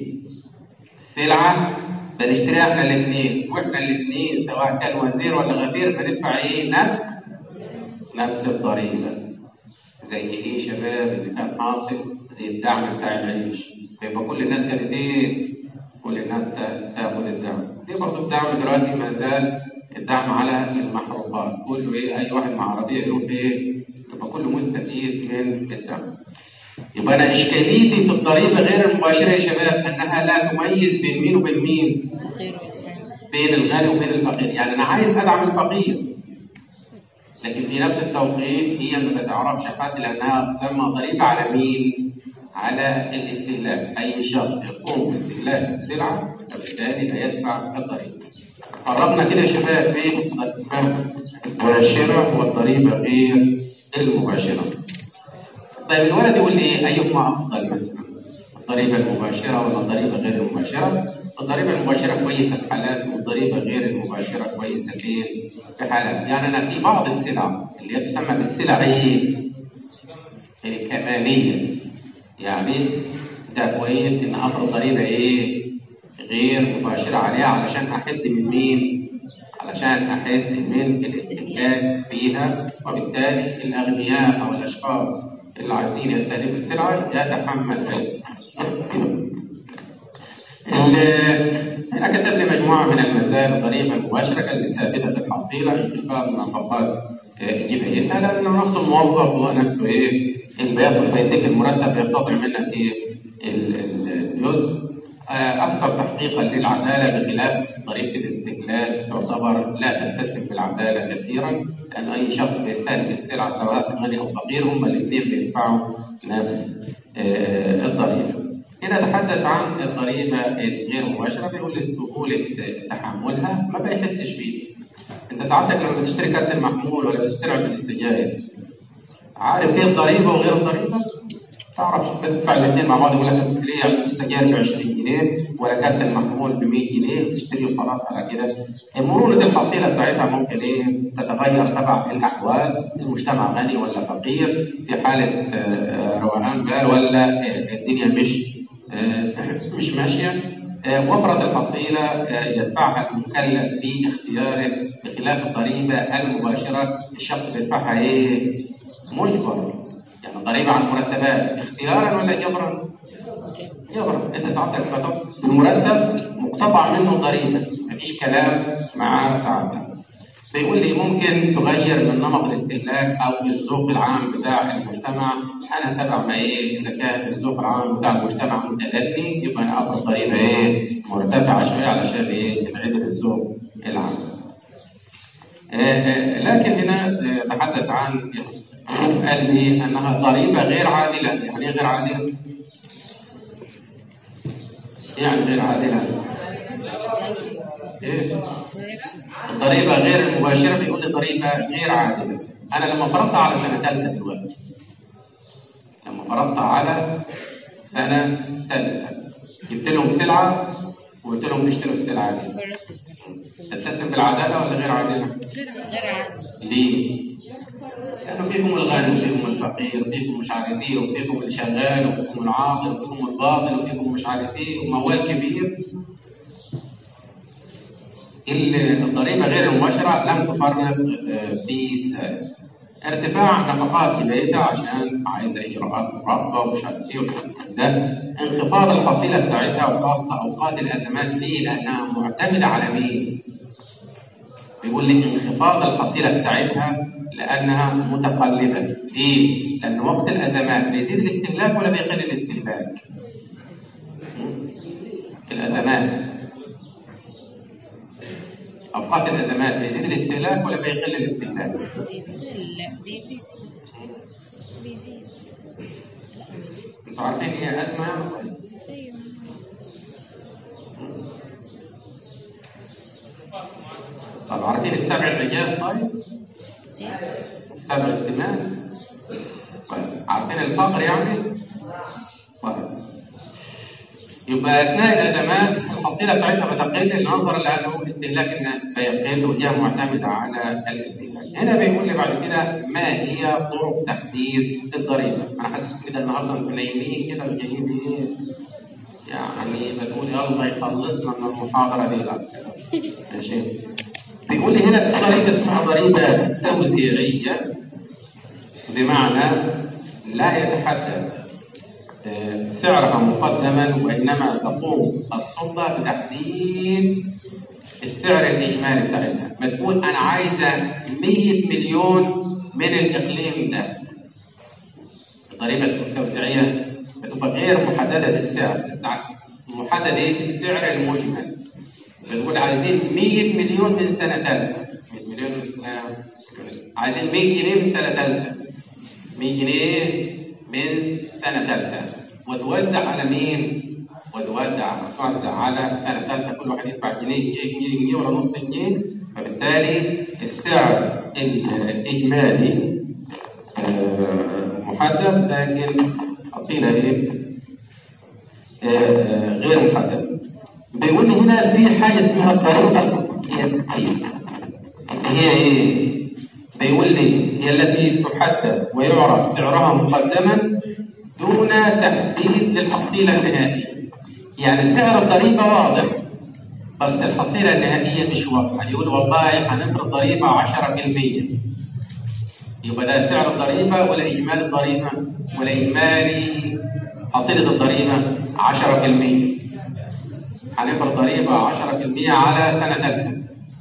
السلعة بنشتريها احنا الاثنين واحنا الاثنين سواء كان وزير ولا غفير بندفع ايه؟ نفس نفس الضريبة زي ايه يا شباب اللي كان حاصل زي الدعم بتاع العيش يبقى كل الناس كانت ايه؟ كل الناس تا- تاخد الدعم زي برضه الدعم دلوقتي ما زال الدعم على المحروقات كله ايه اي واحد مع عربيه يروح ايه يبقى كله مستفيد من الدعم يبقى انا اشكاليتي في الضريبه غير المباشره يا شباب انها لا تميز بين مين وبين مين غير بين الغني وبين الفقير يعني انا عايز ادعم الفقير لكن في نفس التوقيت هي ما بتعرفش حد لانها تسمى ضريبه على مين؟ على الاستهلاك اي شخص يقوم باستهلاك السلعه فبالتالي هيدفع الضريبه. قربنا كده يا شباب بين الضريبه المباشره والضريبه غير المباشره. طيب الولد يقول لي ايهما افضل مثلا؟ الضريبه المباشره ولا الضريبه غير المباشره؟ الضريبه المباشره كويسه في حالات والضريبه غير المباشره كويسه فين؟ في حالات، يعني انا في بعض السلع اللي هي تسمى بالسلع ايه؟ الكماليه يعني ده كويس ان افرض ضريبه ايه؟ غير مباشره عليها علشان احد من مين؟ علشان احد من الاستهلاك فيها وبالتالي الاغنياء او الاشخاص اللي عايزين يستهلكوا السلعه يتحمل هذا. ال- هنا كتب لي مجموعه من المزايا الضريبه المباشره كانت ثابته الحصيله انخفاض نفقات آه، جبهتها لانه نفس الموظف هو نفسه ايه اللي بياخد بيديك المرتب بيقتطع منك ايه ال- ال- الجزء آه، أكثر تحقيقا للعدالة بخلاف طريقة الاستهلاك تعتبر لا تتسم بالعدالة كثيرا لأن أي شخص بيستهلك السلعة سواء غني أو فقير هم الاثنين بيدفعوا نفس آه، الضريبة. هنا تحدث عن الضريبة الغير مباشرة بيقول لسهولة تحملها ما بيحسش بيه. أنت سعادتك لما بتشتري كارت المحمول ولا بتشتري علبة السجاير عارف ايه الضريبة وغير الضريبة؟ تعرف بتدفع الاثنين مع بعض يقول لك ليه علبة السجاير ب 20 جنيه ولا كارت المحمول ب 100 جنيه وتشتري وخلاص على كده مرونة الحصيلة بتاعتها ممكن ايه تتغير تبع الأحوال المجتمع غني ولا فقير في حالة آه، روقان بال ولا آه، الدنيا مش آه، مش ماشية آه، وفرة الحصيلة آه، يدفعها المكلف باختياره بخلاف الضريبة المباشرة الشخص بيدفعها ايه؟ مجبر يعني ضريبة على المرتبات اختيارا ولا جبرا؟ جبرا انت ساعتك فتح المرتب مقتطع منه ضريبة مفيش كلام مع ساعتك بيقول لي ممكن تغير من نمط الاستهلاك او الذوق العام بتاع المجتمع انا تبع ما ايه اذا كان الذوق العام بتاع المجتمع متدني يبقى انا افرض ضريبه ايه مرتفعه شويه علشان ايه نعدل الذوق العام. آه، آه، لكن هنا آه، تحدث عن قال لي انها ضريبه غير عادله، يعني ايه غير عادله؟ يعني غير عادله؟ ايه؟ الضريبه غير المباشره بيقول لي ضريبه غير عادله. انا لما فرضتها على سنه ثالثه دلوقتي لما فرضتها على سنه ثالثه جبت لهم سلعه وقلت لهم تشتروا السلعه دي تتسم بالعداله ولا غير عادله؟ غير عادي ليه؟ لأنه فيكم الغني وفيكم الفقير وفيكم مش عارف ايه وفيكم اللي شغال وفيكم العاقل وفيكم الباطل وفيكم مش عارف ايه وموال كبير ال- الضريبة غير المباشرة لم تفرق آه، في ذلك. ارتفاع نفقات في بيتها عشان عايزة إجراءات مربى ومش عارف إيه والكلام ده انخفاض الحصيلة بتاعتها وخاصة أوقات الأزمات ليه؟ لأنها معتمدة على مين؟ بيقول لك انخفاض الحصيلة بتاعتها لأنها متقلبة ليه؟ لأن وقت الأزمات بيزيد الاستهلاك ولا بيقل الاستهلاك؟ م? الأزمات أوقات الأزمات بيزيد الاستهلاك ولا بيقل الاستهلاك؟ لا بيزيد بيزيد أنتوا عارفين هي أزمة يعني؟ ايوه طب عارفين السبع الرجال طيب؟ السبع السمان؟ طيب عارفين الفقر يعني؟ طيب يبقى اثناء الازمات الحصيله بتاعتها بتقل نظرا لانه استهلاك الناس بيقل وهي معتمده على الاستهلاك. هنا بيقول لي بعد كده ما هي طرق تحديد الضريبه؟ انا حاسس كده النهارده انتوا نايمين كده وجايين ايه؟ يعني بتقول يلا يخلصنا من المحاضره دي لا ماشي بيقول لي هنا في ضريبه اسمها ضريبه توزيعيه بمعنى لا يتحدد آه، سعرها مقدما وانما تقوم السلطه بتحديد السعر الاجمالي بتاعتها ما تقول انا عايزه 100 مليون من الاقليم ده الضريبه التوزيعيه بتبقى غير محدده السعر السع- محدد ايه السعر المجمل بتقول عايزين 100 مليون من سنه ثالثه 100 مليون من سنه عايزين 100 جنيه من سنه ثالثه 100 جنيه من سنه ثالثه وتوزع على مين؟ وتوزع توزع على سنه ثالثه كل واحد يدفع جنيه جنيه جنيه, جنيه ولا نص جنيه فبالتالي السعر الاجمالي آه، محدد لكن حصيله ايه؟ آه، غير محدد. بيقول لي هنا في حاجه اسمها الضريبه اليديه. هي ايه؟ بيقول لي هي التي تحدد ويعرف سعرها مقدما دون تحديد للحصيله النهائيه. يعني سعر الضريبه واضح بس الحصيله النهائيه مش واضحه، يقول والله هنفرض ضريبه 10% يبقى ده سعر الضريبه ولا اجمالي الضريبه؟ ولا اجمالي حصيله الضريبه 10%. هنفرض ضريبه 10% على سنه ثالثه.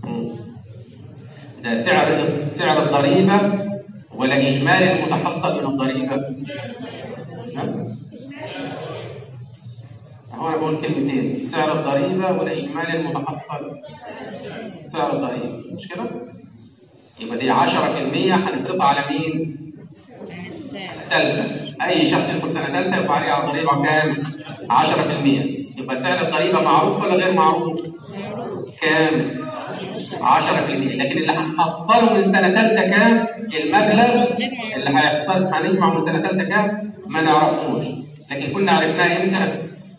ده سعر سعر الضريبة ولا إجمالي المتحصل من الضريبة؟ نعم؟ هو انا بقول كلمتين سعر الضريبه والاجمالي المتحصل سعر الضريبه مش كده؟ يبقى دي 10% هنفرضها على مين؟ السعر ثالثه اي شخص يدخل سنه ثالثه يبقى عليه على ضريبه كام؟ 10% يبقى سعر الضريبه معروف ولا غير معروف؟ معروف كام؟ عشرة 10% لكن اللي هنحصله من سنه ثالثه كام؟ المبلغ اللي هيحصل هنجمع من سنه ثالثه كام؟ ما نعرفوش لكن كنا عرفناه امتى؟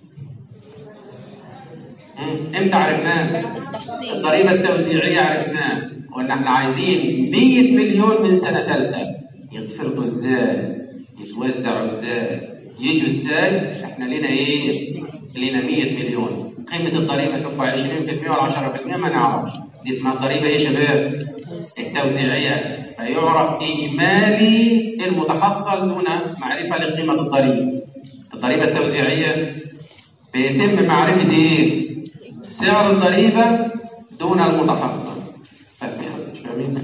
مم، امتى عرفناه؟ بعد التحصيل الضريبه التوزيعيه عرفناها قلنا احنا عايزين 100 مليون من سنه ثالثه ينفرضوا ازاي؟ يتوزعوا ازاي؟ يجوا ازاي؟ احنا لينا ايه؟ لينا 100 مليون قيمه الضريبه تبقى 20% ولا 10% ما نعرفش دي اسمها الضريبه ايه يا شباب؟ التوزيعية فيعرف إجمالي المتحصل دون معرفة لقيمة الضريبة. الضريبة التوزيعية بيتم معرفة إيه؟ سعر الضريبة دون المتحصل. فاهمين؟ مش فاهمين؟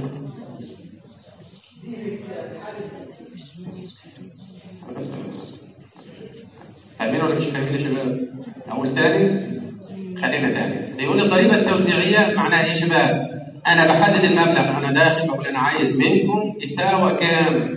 بس- فاهمين ولا مش فاهمين يا شباب؟ أقول تاني؟ خلينا تاني بيقول الضريبه التوزيعيه معناها ايه يا شباب؟ انا بحدد المبلغ انا داخل بقول انا عايز منكم التاوى كام؟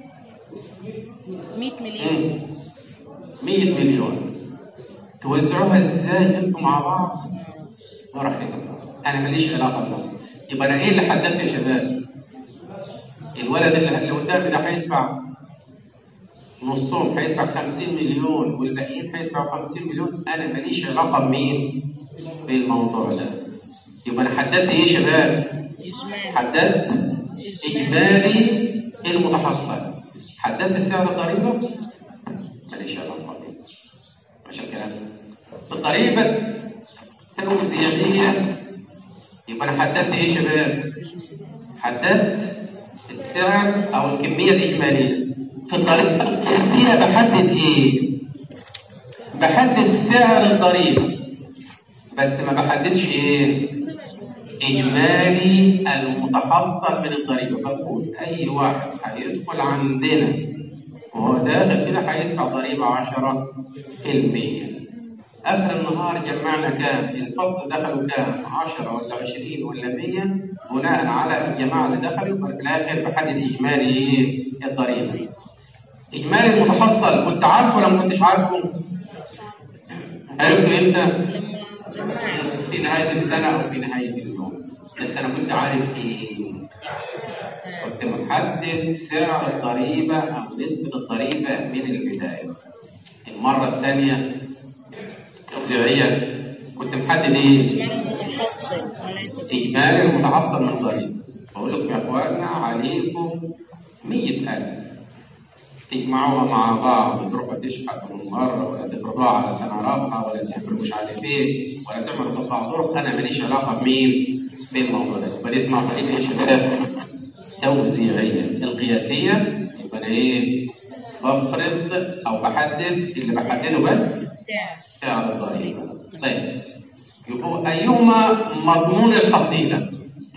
100 مليون 100 مليون توزعوها ازاي انتم مع بعض؟ براحتكم انا ماليش علاقه بهم يبقى انا ايه اللي حددته يا شباب؟ الولد اللي اللي قدامي ده هيدفع نصهم هيدفع 50 مليون والباقيين هيدفعوا 50 مليون انا ماليش علاقه بمين؟ بالموضوع ده يبقى انا حددت ايه يا شباب؟ إجمالي حددت اجمالي المتحصل حددت سعر الضريبه ماليش علاقه بيه ماشي الكلام الضريبه التوزيعيه يبقى انا حددت ايه يا شباب؟ حددت السعر او الكميه الاجماليه في الضريبه القياسيه بحدد ايه؟ بحدد سعر الضريبه بس ما بحددش ايه؟ اجمالي المتحصل من الضريبه بقول اي واحد هيدخل عندنا وهو داخل كده هيدفع ضريبه 10% اخر النهار جمعنا كام؟ الفصل دخلوا كام؟ 10 ولا 20 ولا 100 بناء على الجماعه اللي دخلوا يبقى في الاخر بحدد اجمالي ايه؟ الضريبه. اجمالي المتحصل كنت عارفه ولا ما كنتش عارفه؟ عرفته امتى؟ لما جمعت في نهايه السنه او في نهايه اليوم. بس انا كنت عارف ايه؟ السعر كنت محدد سعر الضريبه او نسبه الضريبه من البدايه. المره الثانيه توزيعيا كنت محدد ايه؟ إجمالي متحصل وليس إجمالي المتحصل من الضريبة بقول لكم يا إخواننا عليكم 100000 تجمعوها مع بعض تروحوا تشحتوا من مرة ولا تفرضوها على سنة رابعة ولا تعملوا مش عارف إيه ولا تعملوا تقطع طرق أنا ماليش علاقة بمين بالموضوع ده يبقى دي اسمها ضريبة يا شباب توزيعية القياسية يبقى أنا إيه بفرض أو بحدد اللي بحدده بس السعر سعر الضريبة طيب يبقى أيهما مضمون الحصيلة؟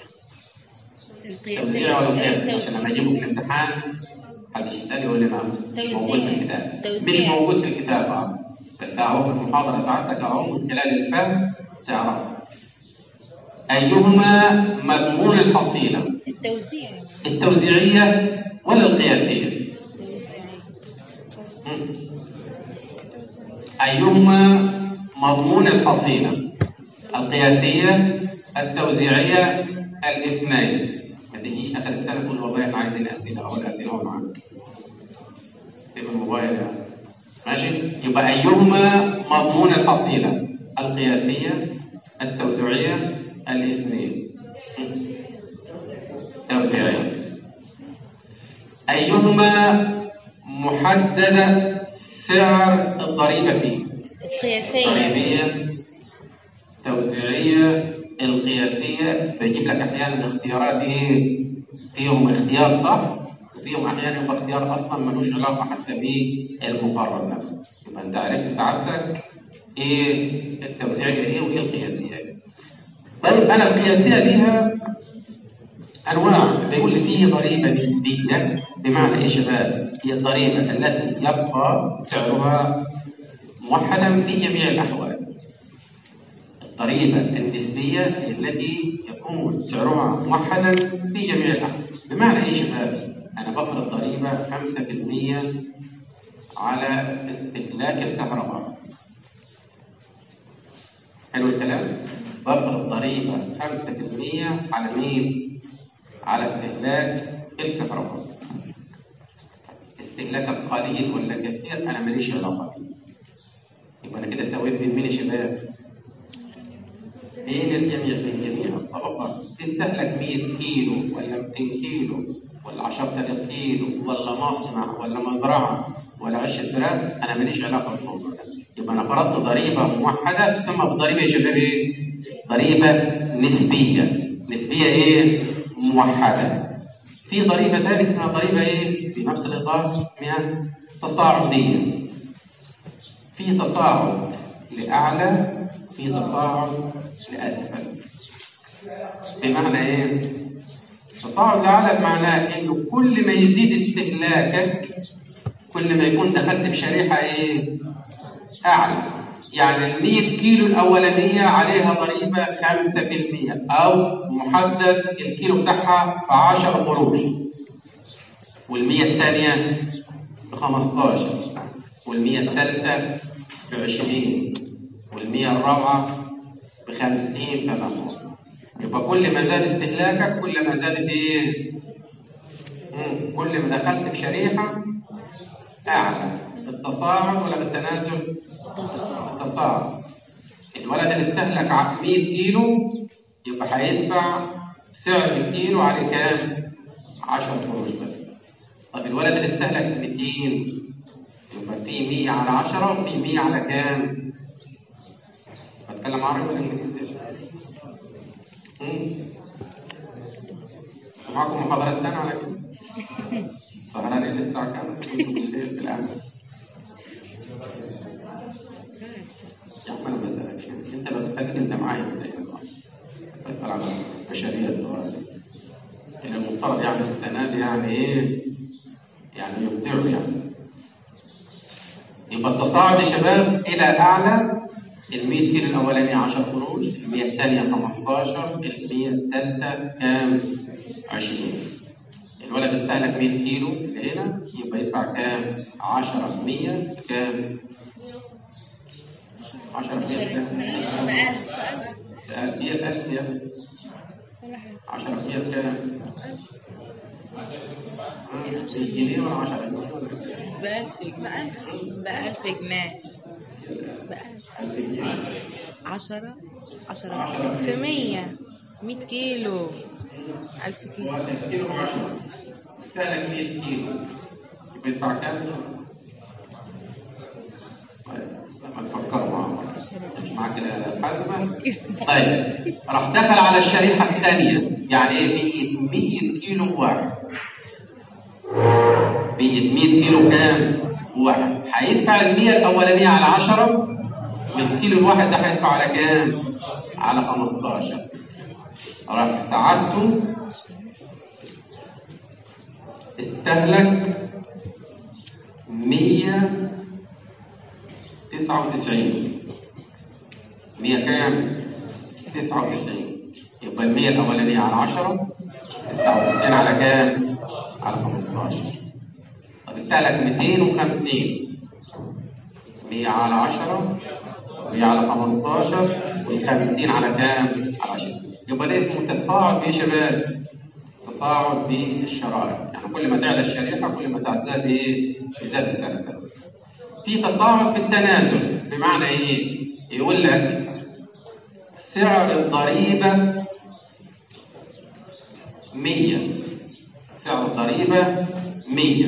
توزيع ولا قياس؟ عشان لما أجيبه في الامتحان حد يسألني يقول لي ما مش موجود في الكتاب مش توزيع. موجود في الكتاب آه. بس أهو في المحاضرة ساعتك أهو من خلال الفهم تعرف أيهما مضمون الحصيلة؟ التوزيع التوزيعية ولا القياسية؟ التوزيع مم. أيهما مضمون الحصيلة القياسية التوزيعية الاثنين ما تجيش آخر السنة تقول والله احنا عايزين أسئلة أو الأسئلة هو معاك سيب الموبايل يعني ماشي يبقى أيهما مضمون الحصيلة القياسية التوزيعية الاثنين مم. توزيعية أيهما محدد سعر الضريبة فيه القياسية ضريبية توزيعية القياسية بجيب لك أحيانا اختيارات إيه فيهم اختيار صح وفيهم أحيانا يبقى اختيار أصلا ملوش علاقة حتى بالمقرر نفسه يبقى أنت عرفت سعادتك إيه التوزيعية إيه وإيه القياسية إيه طيب أنا القياسية ليها انواع بيقول لي في ضريبه نسبيه بمعنى ايه يا شباب؟ هي الضريبه التي يبقى سعرها موحدا في جميع الأحوال الضريبة النسبية التي يكون سعرها موحدا في جميع الأحوال بمعنى إيه شباب؟ أنا بفرض ضريبة 5% على استهلاك الكهرباء حلو الكلام؟ بفرض ضريبة 5% على مين؟ على استهلاك الكهرباء استهلاكك قليل ولا كثير انا ماليش علاقه بيه يبقى انا كده سويت بين مين يا شباب؟ بين الجميع بين جميع الطبقات تستهلك 100 كيلو ولا 200 كيلو ولا 10000 كيلو ولا مصنع ولا مزرعه ولا عش فراخ انا ماليش علاقه بالموضوع ده يبقى انا فرضت ضريبه موحده تسمى بضريبه يا شباب ايه؟ ضريبه نسبيه نسبيه ايه؟ موحده في ضريبه ثانيه اسمها ضريبه ايه؟ في نفس الاطار اسمها تصاعديه في تصاعد لاعلى في تصاعد لاسفل بمعنى ايه؟ تصاعد لاعلى بمعناه انه كل ما يزيد استهلاكك كل ما يكون دخلت في شريحه ايه؟ اعلى يعني ال 100 كيلو الاولانيه عليها ضريبه 5% او محدد الكيلو بتاعها ب 10 قروش وال 100 الثانيه ب 15 وال 100 الثالثه ب 20 وال 100 الرابعه ب 50 كما هو يبقى كل ما زاد استهلاكك كل ما زادت ايه؟ مم. كل ما دخلت في شريحه اعلى بالتصاعد ولا بالتنازل؟ التصاعد الولد اللي استهلك 100 كيلو يبقى هيدفع سعر الكيلو عليه كام؟ 10 قروش بس طب الولد اللي استهلك 200 يبقى في 100 على 10 وفي 100 على كام؟ بتكلم عربي ولا انجليزي؟ مم. معاكم محاضرات تانية على كده؟ سهرانين للساعة كام؟ كنتوا بالليل في الأمس يا عم انا ما بسالكش انت لو تفكر انت معايا دايما بسال على بشريه الدورة يعني المفترض يعني السنه دي يعني ايه؟ يعني يبدعوا يعني يبقى التصاعد يا شباب الى اعلى ال 100 كيلو الاولاني 10 قروش، ال 100 الثانيه 15 ال 100 الثالثه كام؟ 20 الولد استهلك 100 كيلو هنا يبقى يدفع كام؟ 10 في 100 كام؟ 10 بألف ألف هي الألف يا 10 هي بكام؟ 100 جنيه ولا 10 جنيه ولا كام؟ بألف بألف بألف جنيه بألف 1000 جنيه عشرة عشرة في مية مية كيلو ألف كيلو هو الكيلو ب 10 استهلك 100 كيلو يبقى يدفع كام؟ طيب لما تفكروا مع بعض مش معاك الحاسبة؟ طيب راح دخل على الشريحة الثانية يعني ايه بقيت 100 كيلو واحد بقيت 100 كيلو كام؟ واحد هيدفع ال 100 الأولانية على 10 والكيلو الواحد ده هيدفع على كام؟ على 15 راح ساعدته استهلك 199 100 كام؟ 99 يبقى ال 100 الأولانية على 10 99 على كام؟ على 15 طب استهلك 250 100 على 10 100 على 15 وال 50 على كام؟ على 20 يبقى ده اسمه تصاعد بايه يا شباب؟ تصاعد بالشرائح يعني كل ما تعلى الشريحة كل ما تزداد ايه؟ يزداد السعر ده. في تصاعد بالتنازل بمعنى ايه؟ يقول لك سعر الضريبة 100 سعر الضريبة 100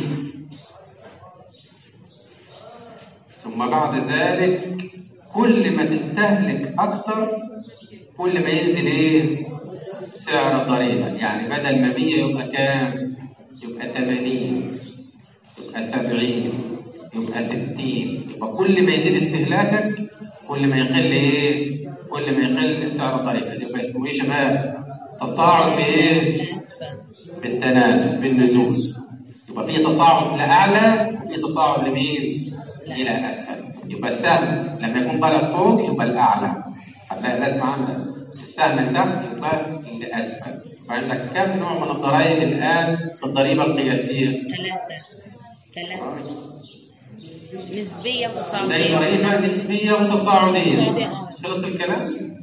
ثم بعد ذلك كل ما تستهلك أكتر كل ما ينزل إيه؟ سعر الضريبة يعني بدل ما 100 يبقى كام؟ يبقى 80 يبقى 70 يبقى 60 يبقى كل ما يزيد استهلاكك كل ما يقل ايه؟ كل ما يقل سعر الضريبة يبقى اسمه ايه يا شباب؟ تصاعد بايه؟ الأسفل بالتنازل بالنزول يبقى في تصاعد لأعلى في تصاعد لمين؟ الى اسفل يبقى السهم لما يكون طالع فوق يبقى الاعلى هتلاقي الرسم عندك السهم لتحت يبقى لاسفل فعندك كم نوع من الضرائب الان في الضريبه القياسيه؟ ثلاثة ثلاثة نسبية عندنا وتصاعدية ضريبه نسبيه وتصاعديه تصاعدية، آه. خلص الكلام؟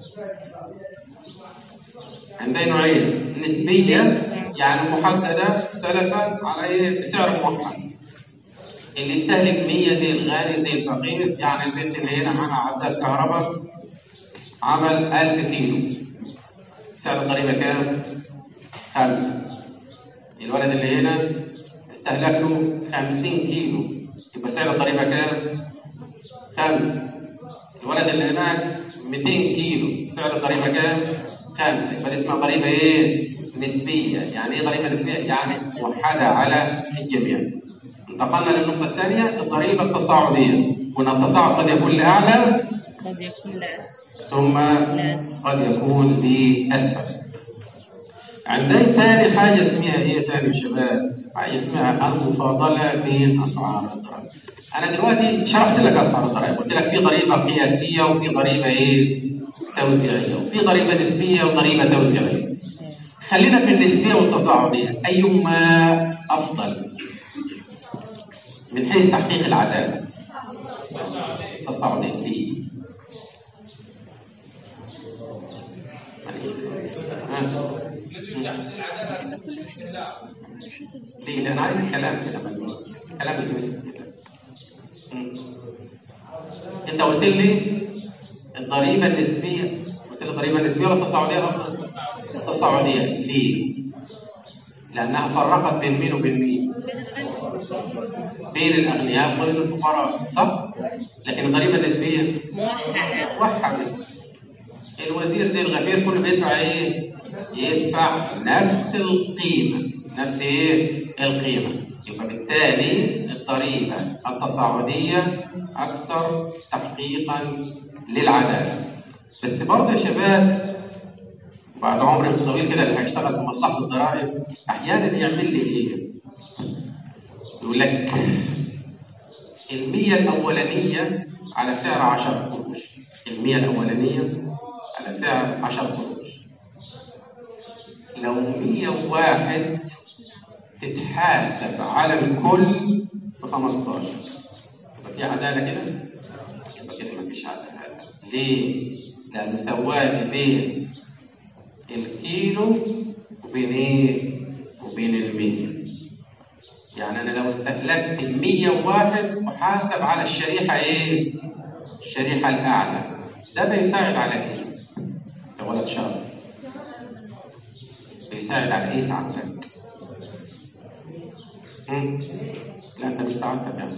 عندنا نوعين نسبية نسبيه وتصاعدية. يعني محدده سلفا على إيه؟ بسعر موحد اللي يستهلك 100 زي الغالي زي الفقير يعني البنت اللي هنا معاها عداد كهرباء عمل 1000 كيلو سعر الضريبة كام؟ خمسة الولد اللي هنا استهلك له 50 كيلو يبقى سعر الضريبة كام؟ خمسة الولد اللي هناك 200 كيلو سعر الضريبة كام؟ خمسة يبقى دي اسمها ضريبة ايه؟ نسبية يعني ايه ضريبة نسبية؟ يعني موحدة على الجميع انتقلنا للنقطة الثانية الضريبة التصاعدية وأن التصاعد قد يكون لأعلى قد يكون لأسف ثم لأسف قد يكون لأسفل عندنا ثاني حاجة اسمها إيه ثاني يا شباب؟ حاجة اسمها المفاضلة بين أسعار الضرائب. أنا دلوقتي شرحت لك أسعار الضرائب، قلت لك في ضريبة قياسية وفي ضريبة إيه؟ توزيعية، وفي ضريبة نسبية وضريبة توزيعية. خلينا في النسبية والتصاعدية، أيهما أفضل؟ من حيث تحقيق العدالة. التصاعدية ليه؟ ليه؟ لأن عايز كلام كده مجنون. كلام يتمسك كده. مم. أنت قلت لي الضريبة النسبية قلت لي الضريبة النسبية ولا التصاعدية أفضل؟ التصاعدية ليه؟ لأنها فرقت بين مين وبين مين؟ بين الأغنياء وبين الفقراء صح؟ لكن الضريبة النسبية موحدة وحدت الوزير زي الغفير كله بيدفع ايه؟ يدفع نفس القيمة نفس ايه؟ القيمة يبقى بالتالي الضريبة التصاعدية أكثر تحقيقا للعدالة بس برضه يا شباب بعد عمر طويل كده اللي هيشتغل في مصلحة الضرائب أحيانا يعمل لي إيه؟ يقول لك المية الأولانية على سعر 10 قروش المية الأولانية على سعر 10 قروش لو 101 تتحاسب على الكل ب 15 يبقى في عدالة كده؟ يبقى كده مفيش عدالة ليه؟ لأنه سواد بين الكيلو وبين إيه؟ وبين المية يعني أنا لو استهلكت المية وواحد محاسب على الشريحة إيه؟ الشريحة الأعلى ده بيساعد على إيه؟ يا ولد شاطر بيساعد على إيه سعادتك؟ مم؟ لا أنت مش سعادتك يعني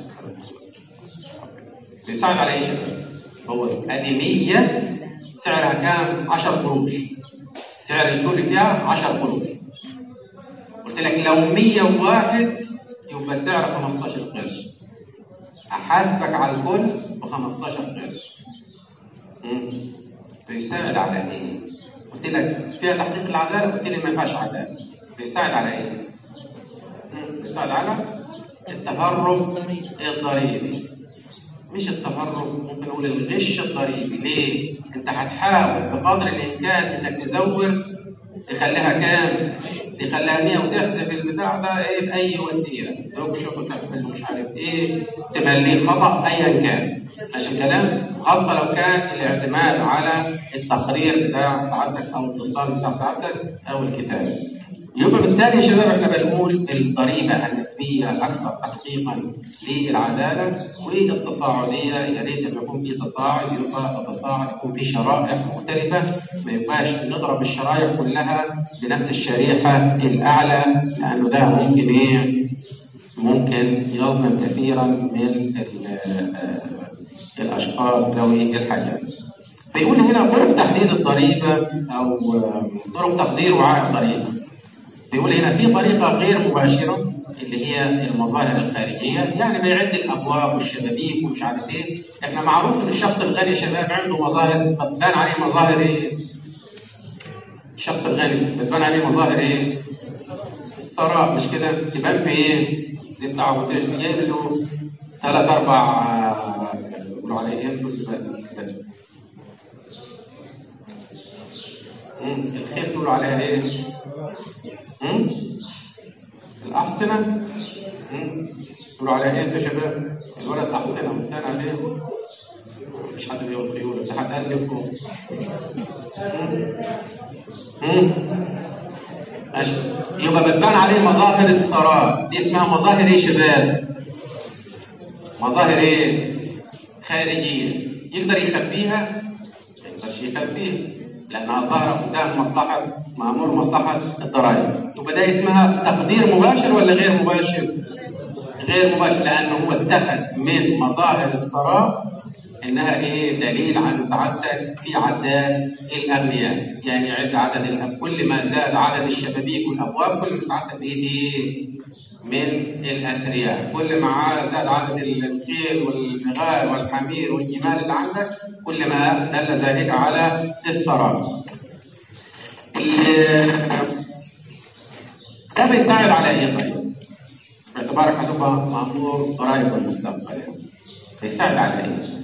بيساعد على إيه يا شباب؟ هو أدي 100 سعرها كام؟ 10 قروش سعر الكل فيها 10 قروش قلت لك لو 101 يبقى سعر 15 قرش احاسبك على الكل ب 15 قرش مم. بيساعد على ايه؟ قلت لك فيها تحقيق العداله قلت لي ما فيهاش عداله بيساعد على ايه؟ مم. بيساعد على التهرب الضريبي مش التهرب ممكن نقول الغش الضريبي ليه؟ انت هتحاول بقدر الامكان انك تزور تخليها كام؟ تخليها 100 وتحذف البتاع ده ايه باي وسيله يكشف وتعمل مش عارف ايه تمليه خطا ايا كان ماشي الكلام؟ خاصه لو كان الاعتماد على التقرير بتاع سعادتك او الاتصال بتاع سعادتك او الكتاب يبقى بالتالي يا شباب احنا بنقول الضريبه النسبيه اكثر تحقيقا للعداله والتصاعديه يا ريت لما يكون في تصاعد يبقى التصاعد يكون في شرائح مختلفه ما يبقاش نضرب الشرائح كلها بنفس الشريحه الاعلى لانه ده ممكن ايه ممكن يظلم كثيرا من ال- آه، الاشخاص ذوي الحاجات. فيقول هنا طرق تحديد الضريبه او آه، طرق تقدير وعاء الضريبه. بيقول هنا في طريقة غير مباشرة اللي هي المظاهر الخارجية يعني بيعد الأبواب والشبابيك ومش عارف إيه إحنا معروف إن الشخص الغني يا شباب عنده مظاهر قد بان عليه مظاهر إيه؟ الشخص الغني بتبان عليه مظاهر إيه؟ الثراء مش كده؟ تبان في إيه؟ دي بتاع ابو تيش دي جايب له ثلاث اربع آه، بيقولوا عليه ايه فلوس بلد مم، الخيل تقولوا عليها ايه؟ مم؟ الأحصنة مم؟ تقولوا عليها ايه انتوا يا شباب؟ الولد أحصنة والتاني عليه مش حد بيقول خيول ده حد قال لكم ماشي يبقى بتبان عليه مظاهر الثراء دي اسمها مظاهر ايه يا شباب؟ مظاهر ايه؟ خارجية يقدر يخبيها؟ ما يقدرش يخبيها لأنها ظاهرة قدام مصلحة مأمور مصلحة الضرائب يبقى ده اسمها تقدير مباشر ولا غير مباشر؟ غير مباشر لأنه هو اتخذ من مظاهر الثراء انها ايه دليل على سعادتك في عداد الاغنياء يعني عد عدد الأب كل ما زاد عدد الشبابيك والابواب كل ما سعادتك بقيت ايه من الاثرياء كل ما ع- زاد عدد الخيل والبغال والحمير والجمال اللي عندك كل ما دل ذلك على الثراء ال- ده بيساعد على ايه طيب؟ باعتبارك هتبقى مأمور ضرائب المستقبل يعني بيساعد على ايه؟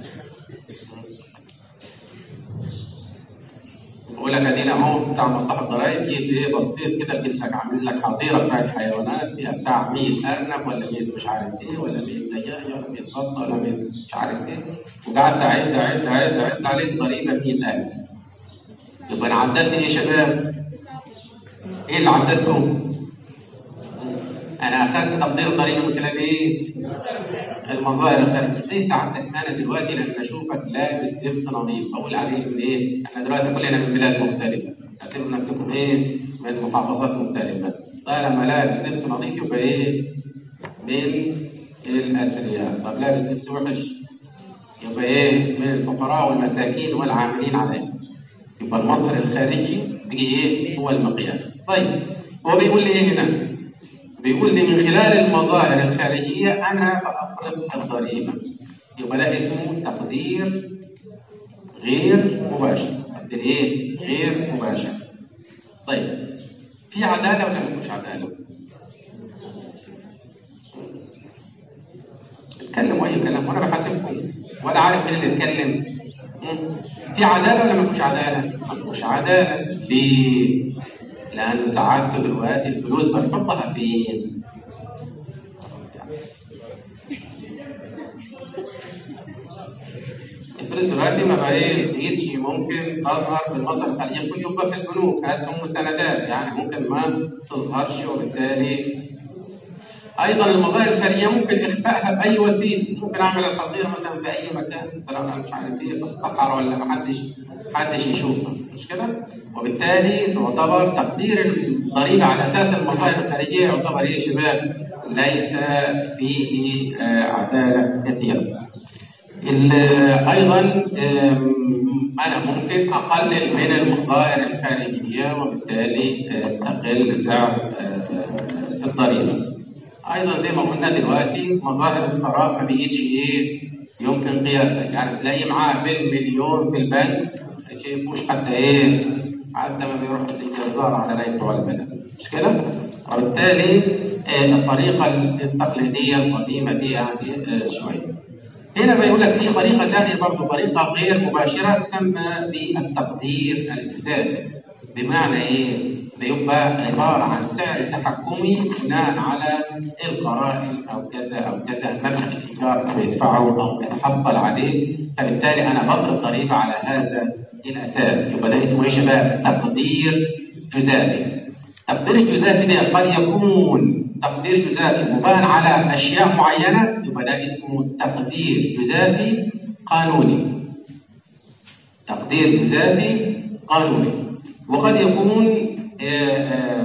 بقول لك ادينا اهو بتاع مصلحه الضرايب جيت ايه بصيت كده لقيت لك عامل لك حظيره بتاعت حيوانات فيها بتاع 100 ارنب ولا 100 مش عارف ايه ولا 100 دجاجه ولا 100 بطه ولا 100 مش عارف ايه وقعدت اعد اعد اعد اعد عليك ضريبه 100000 يبقى انا عدلت ايه يا شباب؟ ايه اللي عدلته؟ انا اخذت تقدير الضريبه من خلال ايه؟ المظاهر الخارجيه زي سعادتك انا دلوقتي لما اشوفك لابس لبس نظيف اقول عليه من ايه؟ احنا دلوقتي كلنا من بلاد مختلفه اعتبروا نفسكم ايه؟ من محافظات مختلفه طالما لابس لبس نظيف يبقى ايه؟ من الاثرياء طب لابس لبس وحش يبقى ايه؟ من الفقراء والمساكين والعاملين عليه يبقى المظهر الخارجي بيجي ايه؟ هو المقياس طيب هو بيقول لي ايه هنا؟ بيقول لي من خلال المظاهر الخارجية أنا بأفرض الضريبة يبقى ده اسمه تقدير غير مباشر تقدير إيه؟ غير مباشر طيب في عدالة ولا مفيش عدالة؟ اتكلموا أي كلام وأنا بحاسبكم ولا عارف مين اللي اتكلم مم. في عدالة ولا مفيش عدالة؟ مفيش عدالة ليه؟ لأنه سعادته دلوقتي الفلوس بنحطها فين؟ الفلوس دلوقتي ما بقتش ممكن تظهر في المصدر الخارجي كل يوم بقى في البنوك اسهم وسندات يعني ممكن ما تظهرش وبالتالي ايضا المظاهر الخارجيه ممكن اخفائها باي وسيله ممكن اعمل التقدير مثلا في اي مكان سواء مش عارف ايه في الصحراء ولا ما حدش حدش يشوفها مش كده وبالتالي تعتبر تقدير الضريبه على اساس المظاهر الخارجيه يعتبر ايه يا شباب ليس فيه آه، عداله كثيره ال- ايضا آم، انا ممكن اقلل من المظاهر الخارجيه وبالتالي آه، تقل سعر آه، الضريبه ايضا زي ما قلنا دلوقتي مظاهر الثراء ما بقتش ايه يمكن قياسها يعني تلاقيه معاه بالمليون في البنك ما يشوفوش حتى ايه حتى ما بيروح للجزار على رأيته ولا البلد مش كده؟ وبالتالي آه، الطريقه التقليديه القديمه دي يعني آه، شويه هنا بيقول لك في طريقه ثانيه برضه طريقه غير مباشره تسمى بالتقدير الجزافي بمعنى ايه؟ بيبقى عباره عن سعر تحكمي بناء على القرائن او كذا او كذا مبلغ الايجار بيدفعه او بيتحصل عليه فبالتالي انا بفرض ضريبه على هذا الاساس يبقى ده اسمه ايه يا شباب؟ تقدير جزافي تقدير الجزافي ده قد يكون تقدير جزافي مبان على اشياء معينه يبقى ده اسمه تقدير جزافي قانوني تقدير جزافي قانوني وقد يكون آه، آه،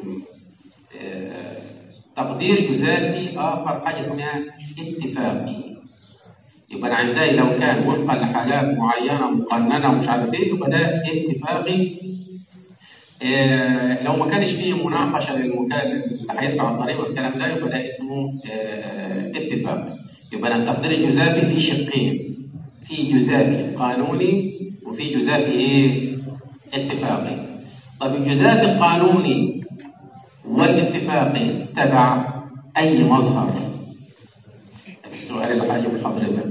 آه، تقدير جزافي اخر حاجه اسمها اتفاقي يبقى انا عندي لو كان وفقا لحالات معينه مقننه ومش عارف ايه يبقى ده اتفاقي آه، لو ما كانش فيه مناقشه للمكلف اللي هيدفع الضريبه والكلام ده يبقى ده اسمه آه، اتفاق يبقى أنا التقدير الجزافي فيه شقين في جزافي قانوني وفي جزافي ايه اتفاقي طب الجزافي القانوني والاتفاقي تبع أي مظهر السؤال اللي هاجي من حضرتك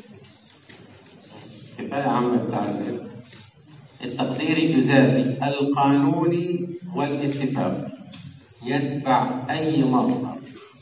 كفاية عامة بتاع التقدير الجزافي القانوني والاتفاق يتبع أي مصدر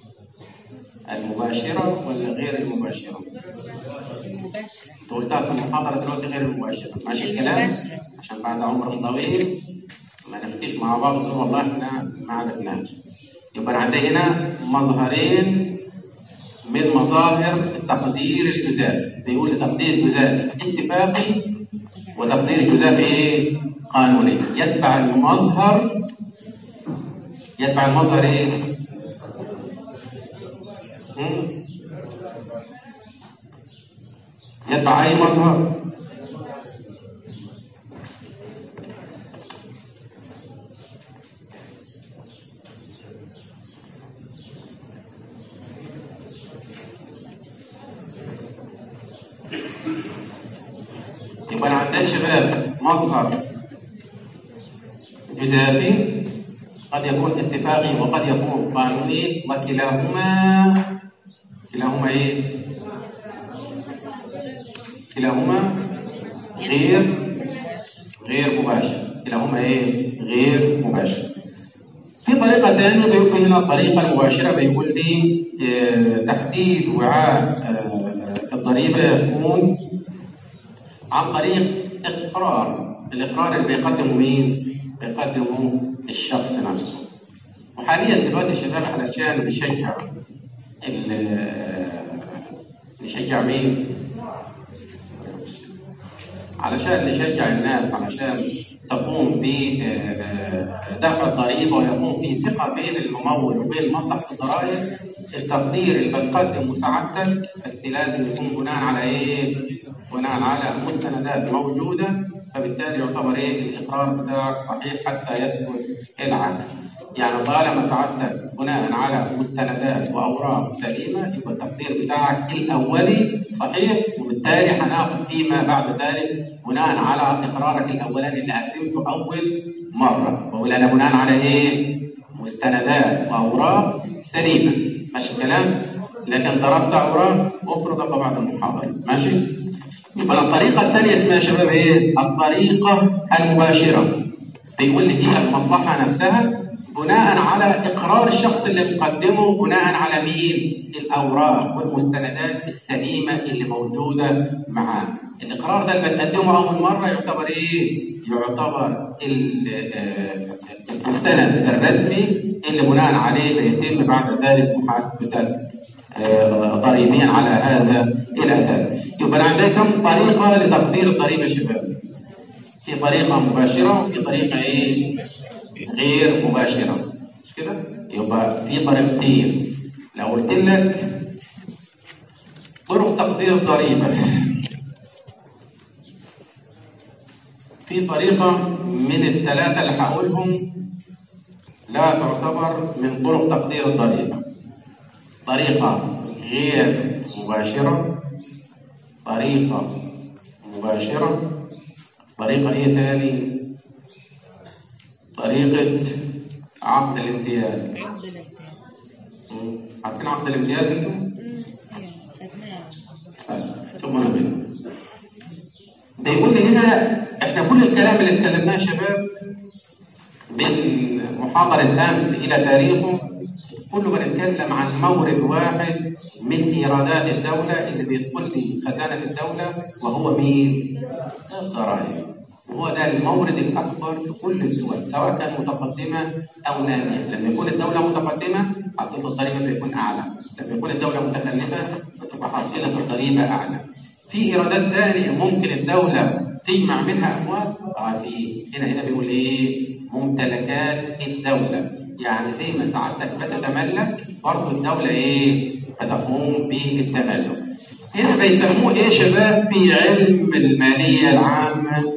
المباشرة ولا غير المباشرة؟ المباشرة أنت قلتها في المحاضرة دلوقتي غير المباشرة ماشي الكلام؟ المباشرة. عشان بعد عمر طويل ما نحكيش مع بعض نقول والله احنا ما عرفناش يبقى أنا عندي هنا مظهرين من مظاهر التقدير الجزافي بيقول تقدير جزافي اتفاقي وتقدير جزافي ايه؟ قانوني يتبع المظهر يتبع المظهر ايه؟ مم؟ يتبع اي مظهر يبقى انا عندك شباب مظهر جزافي قد يكون اتفاقي وقد يكون قانوني وكلاهما كلاهما ايه؟ كلاهما غير غير مباشر كلاهما ايه؟ غير مباشر في طريقة ثانية بيقول هنا الطريقة المباشرة بيقول لي آه، تحديد وعاء آه، الضريبة يكون عن طريق اقرار الاقرار اللي بيقدمه مين بيقدمه الشخص نفسه وحاليا دلوقتي الشباب علشان بيشجع ال- نشجع مين علشان نشجع الناس علشان تقوم بدفع الضريبه ويكون في ثقه بين الممول وبين مصلحه الضرائب التقدير اللي بتقدم مساعدتك بس لازم يكون بناء على ايه؟ بناء على مستندات موجوده فبالتالي يعتبر ايه الاقرار بتاعك صحيح حتى يثبت العكس. يعني طالما سعادتك بناء على مستندات واوراق سليمه يبقى التقدير بتاعك الاولي صحيح وبالتالي هناخد فيما بعد ذلك بناء على اقرارك الاولاني اللي قدمته اول مره بقول انا بناء على ايه؟ مستندات واوراق سليمه ماشي الكلام؟ لكن ضربت اوراق افرض بعد المحاضره ماشي؟ يبقى الطريقه الثانيه اسمها يا شباب ايه؟ الطريقه المباشره بيقول لي دي المصلحه نفسها بناء على اقرار الشخص اللي مقدمه بناء على مين؟ الاوراق والمستندات السليمه اللي موجوده معاه. الاقرار ده اللي بتقدمه اول مره يعتبر ايه؟ يعتبر ال- آه، المستند الرسمي اللي بناء عليه بيتم بعد ذلك محاسبتك آه، ضريبيا على هذا الاساس. يبقى عندنا كم طريقه لتقدير الضريبه يا شباب؟ في طريقه مباشره وفي طريقه ايه؟ غير مباشرة مش كده؟ يبقى في طريقتين لو قلت لك طرق تقدير الضريبة في طريقة من الثلاثة اللي هقولهم لا تعتبر من طرق تقدير الضريبة طريقة غير مباشرة طريقة مباشرة طريقة ايه تاني؟ طريقة عقد الامتياز عقد الامتياز مم. عارفين عقد الامتياز انتم؟ أمم، أيوة، خدناه. ثم نبين بيقول لي هنا احنا كل الكلام اللي اتكلمناه يا شباب من محاضرة أمس إلى تاريخه كله بنتكلم عن مورد واحد من إيرادات الدولة اللي بيدخل لي خزانة الدولة وهو مين؟ الضرائب وهو ده المورد الأكبر لكل الدول سواء كانت متقدمة أو نامية لما يكون الدولة متقدمة حصيلة الضريبة بيكون أعلى لما يكون الدولة متخلفة بتبقى حصيلة الضريبة أعلى في إيرادات ثانية ممكن الدولة تجمع منها أموال آه في هنا هنا بيقول إيه ممتلكات الدولة يعني زي ما سعادتك بتتملك برضه الدولة إيه بتقوم بالتملك هنا بيسموه إيه شباب في علم المالية العامة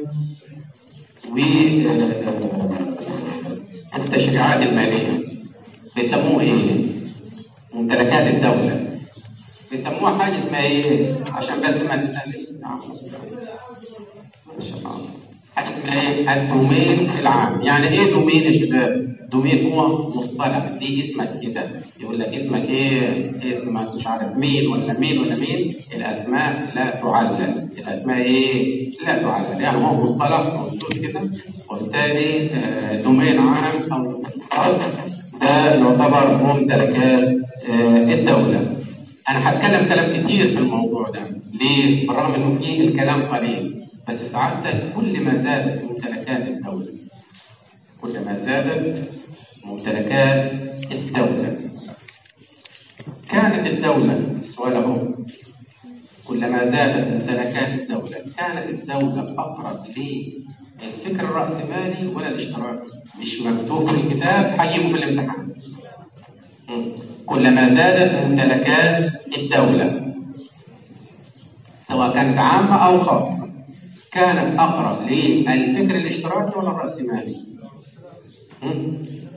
والتشريعات المالية بيسموه إيه ممتلكات الدولة بيسموها حاجة اسمها إيه عشان بس ما نسألش نعم. إن شاء الله حاجه اسمها ايه؟ الدومين العام، يعني ايه دومين يا شباب؟ دومين هو مصطلح زي اسمك كده يقول لك اسمك ايه؟ اسمك مش عارف مين ولا مين ولا مين الاسماء لا تعلل، الاسماء ايه؟ لا تعلل، يعني هو مصطلح موجود كده وبالتالي آه، دومين عام او خاص ده يعتبر ممتلكات آه، الدوله. انا هتكلم كلام كتير في الموضوع ده، ليه؟ بالرغم انه فيه الكلام قليل، بس سعادتك كل ما زادت ممتلكات الدوله كل ما زادت ممتلكات الدولة كانت الدولة السؤال اهو كلما زادت ممتلكات الدولة كانت الدولة أقرب للفكر الرأسمالي ولا الاشتراكي مش مكتوب في الكتاب هجيبه في الامتحان مم. كلما زادت ممتلكات الدولة سواء كانت عامة أو خاصة كانت أقرب للفكر الاشتراكي ولا الرأسمالي؟ مم.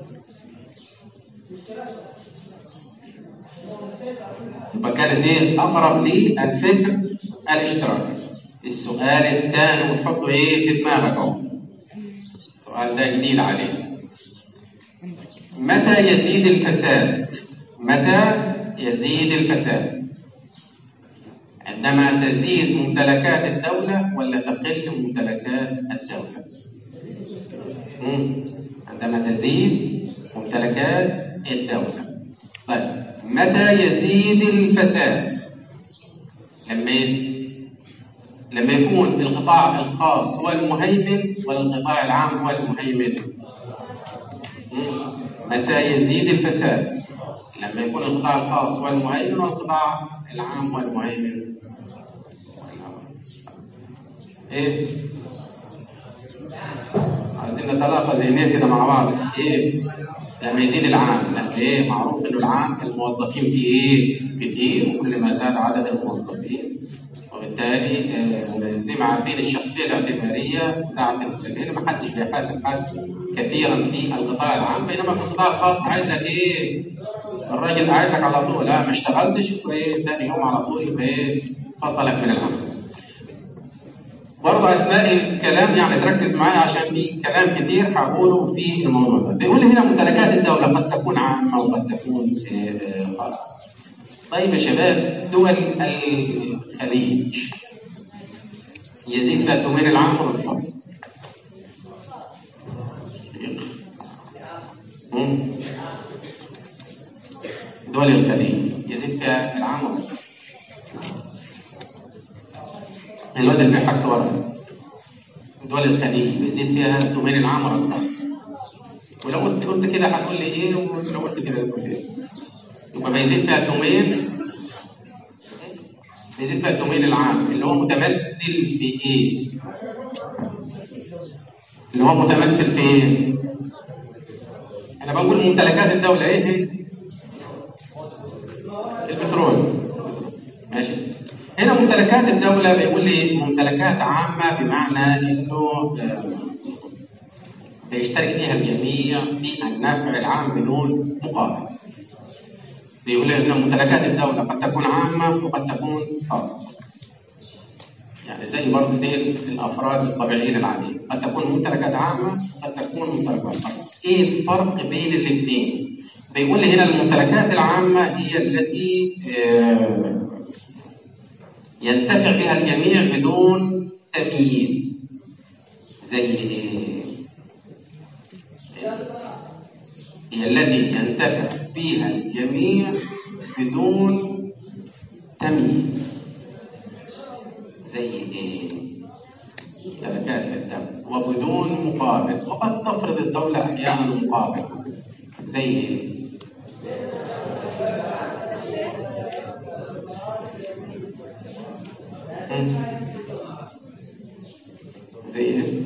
يبقى كانت ايه اقرب للفكر الاشتراكي السؤال الثاني وتحطه ايه في دماغك اهو السؤال ده جديد عليه متى يزيد الفساد متى يزيد الفساد عندما تزيد ممتلكات الدولة ولا تقل ممتلكات الدولة مم. عندما تزيد ممتلكات الدولة طيب متى يزيد الفساد لما يزيد لما يكون القطاع الخاص هو المهيمن ولا القطاع العام هو المهيمن مم. متى يزيد الفساد لما يكون القطاع الخاص هو المهيمن والقطاع العام هو المهيمن ايه عايزين نتلاقى ذهنيا كده مع بعض ايه لما يزيد العام لما ايه معروف انه العام الموظفين فيه ايه كتير وكل ما زاد عدد الموظفين وبالتالي آه، زي ما عارفين الشخصيه الاعتباريه بتاعت هنا ما حدش بيحاسب حد كثيرا في القطاع العام بينما في القطاع الخاص قاعد لك ايه الراجل قاعد لك على طول لا ما اشتغلتش يبقى ايه ثاني يوم على طول يبقى ايه فصلك من العمل برضه اثناء الكلام يعني تركز معايا عشان في كلام كتير هقوله في الموضوع ده بيقول لي هنا ممتلكات الدوله قد تكون عامه وقد تكون آه، آه، خاصه طيب يا شباب دول الخليج يزيد فيها الدومين العام ولا الخاص؟ مم. دول الخليج يزيد فيها العام ولا الخاص؟ الواد اللي بيحك ورا دول الخليج بيزيد فيها الدومين العام ولا الخاص ولو قلت قلت كده هتقول لي ايه ولو قلت كده هتقول لي ايه يبقى بيزيد فيها الدومين بيزيد فيها الدومين العام اللي هو متمثل في ايه اللي هو متمثل في ايه انا بقول ممتلكات الدولة ايه هي البترول ماشي هنا ممتلكات الدولة بيقول لي ممتلكات عامة بمعنى انه آه، بيشترك فيها الجميع في النفع العام بدون مقابل. بيقول لي ان ممتلكات الدولة قد تكون عامة وقد تكون خاصة. يعني زي برضه زي الافراد الطبيعيين العاديين، قد تكون ممتلكات عامة قد تكون ممتلكات خاصة. ايه الفرق بين الاثنين؟ بيقول لي هنا الممتلكات العامة هي التي آه، ينتفع بها الجميع بدون تمييز زي ايه؟ هي التي ينتفع بها الجميع بدون تمييز زي ايه؟ ممتلكات الدولة وبدون مقابل وقد تفرض الدولة أحيانا مقابل زي ايه؟ مم. زي ايه؟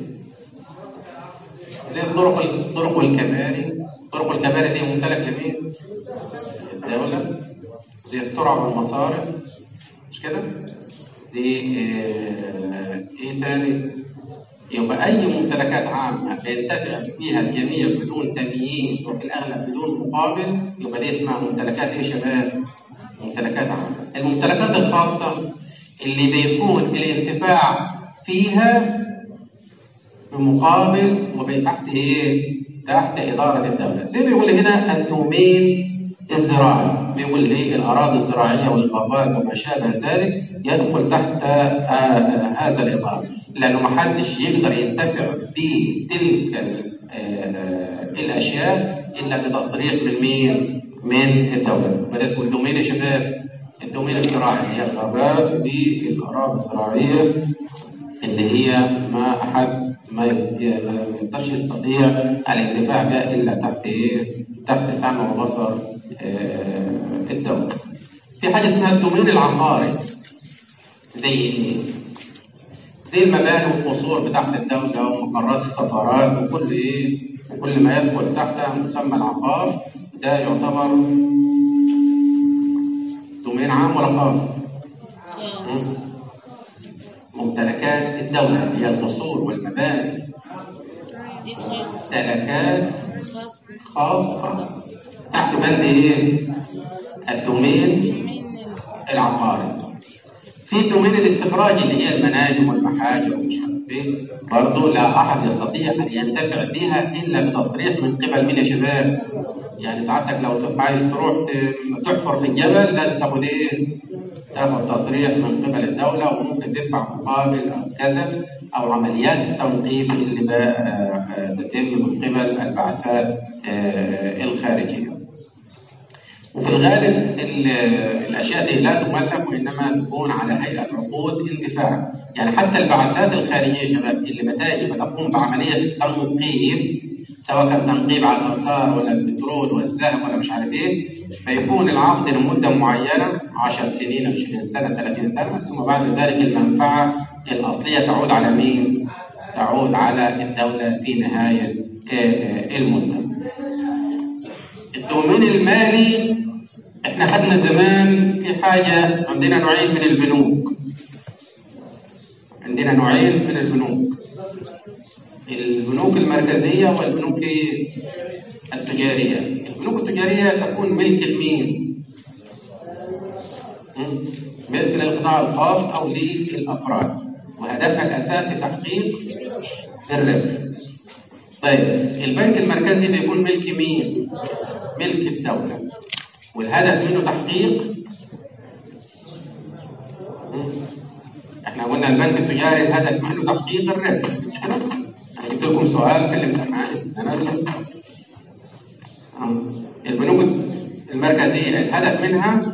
زي الطرق الطرق والكباري الطرق والكباري دي ممتلك لمين؟ الدولة زي الترع والمصارف مش كده؟ زي آه، ايه تاني؟ يبقى أي ممتلكات عامة ينتفع بها الجميع بدون تمييز وفي الأغلب بدون مقابل يبقى دي اسمها ممتلكات إيه يا شباب؟ ممتلكات عامة. الممتلكات الخاصة اللي بيكون الانتفاع فيها بمقابل وتحت ايه؟ تحت اداره الدوله زي ما بيقول هنا الدومين الزراعي بيقول لي الاراضي الزراعيه والغابات وما شابه ذلك يدخل تحت آه، آه، هذا الاطار لانه ما حدش يقدر ينتفع بتلك آه، آه، الاشياء الا بتصريح من مين؟ من الدوله وده اسمه الدومين يا شباب الدومين الزراعي هي الغابات والاراضي الزراعيه اللي هي ما احد ما ي- ما يقدرش يستطيع الانتفاع بها الا تحت ايه؟ تحت سمع وبصر آه، الدوله. في حاجه اسمها الدومين العقاري زي ايه؟ زي المباني والقصور بتاعت الدوله ومقرات السفارات وكل ايه؟ وكل ما يدخل تحت مسمى العقار ده يعتبر دومين عام ولا خاص؟ خاص ممتلكات الدولة هي القصور والمباني دي خاص ممتلكات خاص خاصة تحت بند ايه؟ الدومين من العقاري. في الدومين الاستخراجي اللي هي المناجم والمحاجر ومش عارف ايه برضه لا احد يستطيع ان ينتفع بها الا بتصريح من قبل مين يا شباب؟ يعني سعادتك لو تبقى عايز تروح ت- تحفر في الجبل لازم تاخد ايه؟ تاخد تصريح من قبل الدولة وممكن تدفع مقابل أو كذا أو عمليات التنقيب اللي بقى آه، آه، تتم من قبل البعثات آه، الخارجية. وفي الغالب ال- الأشياء دي لا تملك وإنما تكون على هيئة عقود انتفاع. يعني حتى البعثات الخارجية يا شباب اللي بتجب تقوم بعملية تنقيب سواء كان تنقيب على الآثار ولا البترول والذهب ولا مش عارف إيه فيكون العقد لمدة معينة 10 سنين 20 سنة 30 سنة ثم بعد ذلك المنفعة الأصلية تعود على مين؟ تعود على الدولة في نهاية آه، آه، المدة. الدومين المالي احنا خدنا زمان في حاجة عندنا نوعين من البنوك. عندنا نوعين من البنوك. البنوك المركزية والبنوك التجارية البنوك التجارية تكون ملك لمين؟ مم. ملك للقطاع الخاص أو للأفراد وهدفها الأساسي تحقيق الربح طيب البنك المركزي بيكون ملك مين؟ ملك الدولة والهدف منه تحقيق مم. احنا قلنا البنك التجاري الهدف منه تحقيق الربح مش كده؟ انا جبت لكم سؤال في الامتحان السنه اللي فاتت. آه. البنوك المركزيه الهدف منها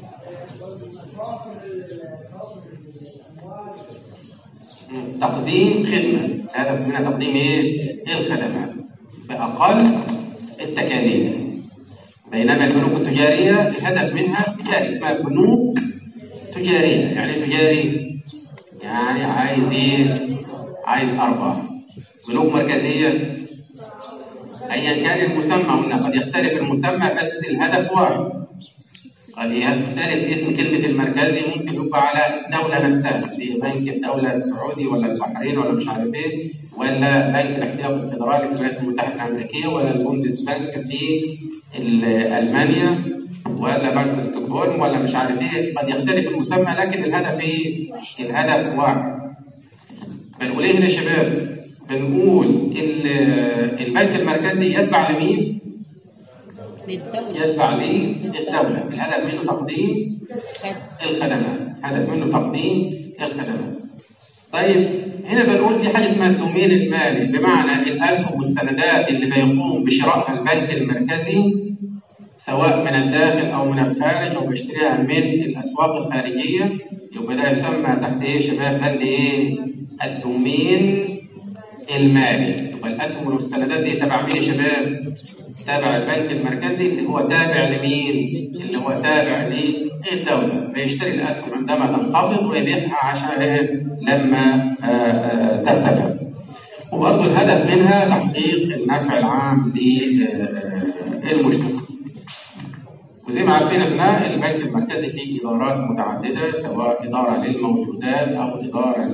مم. تقديم خدمه الهدف منها تقديم ايه؟ الخدمات باقل التكاليف بينما البنوك التجاريه الهدف منها تجاري اسمها بنوك تجاريه يعني إيه تجاري يعني عايز ايه؟ عايز ارباح بنوك مركزيه ايا كان المسمى هنا قد يختلف المسمى بس الهدف واحد قد يختلف اسم كلمة المركزي ممكن يبقى على الدولة نفسها زي بنك الدولة السعودي ولا البحرين ولا مش عارف ايه ولا بنك الاحتياط الفيدرالي في الولايات المتحدة الأمريكية ولا البوندس بنك في ال- ألمانيا ولا بنك ستوكهولم ولا مش عارف ايه قد يختلف المسمى لكن الهدف ايه؟ الهدف واحد بنقول ايه هنا يا شباب؟ بنقول ال- البنك المركزي يتبع لمين؟ للدولة يتبع للدولة الهدف منه تقديم خد الخدمات هدف منه تقديم الخدمات طيب هنا بنقول في حاجه اسمها الدومين المالي بمعنى الاسهم والسندات اللي بيقوم بشرائها البنك المركزي سواء من الداخل او من الخارج او بيشتريها من الاسواق الخارجيه يبقى ده يسمى تحت ايه يا شباب بند ايه الدومين المالي يبقى الاسهم والسندات دي تبع مين يا شباب تابع البنك المركزي اللي هو تابع لمين اللي هو تابع للدوله فيشتري الاسهم عندما تنخفض ويبيعها عشان إيه؟ لما آه، آه، ترتفع وبرضه الهدف منها تحقيق النفع العام للمجتمع وزي ما عارفين احنا البنك المركزي فيه ادارات متعدده سواء اداره للموجودات او اداره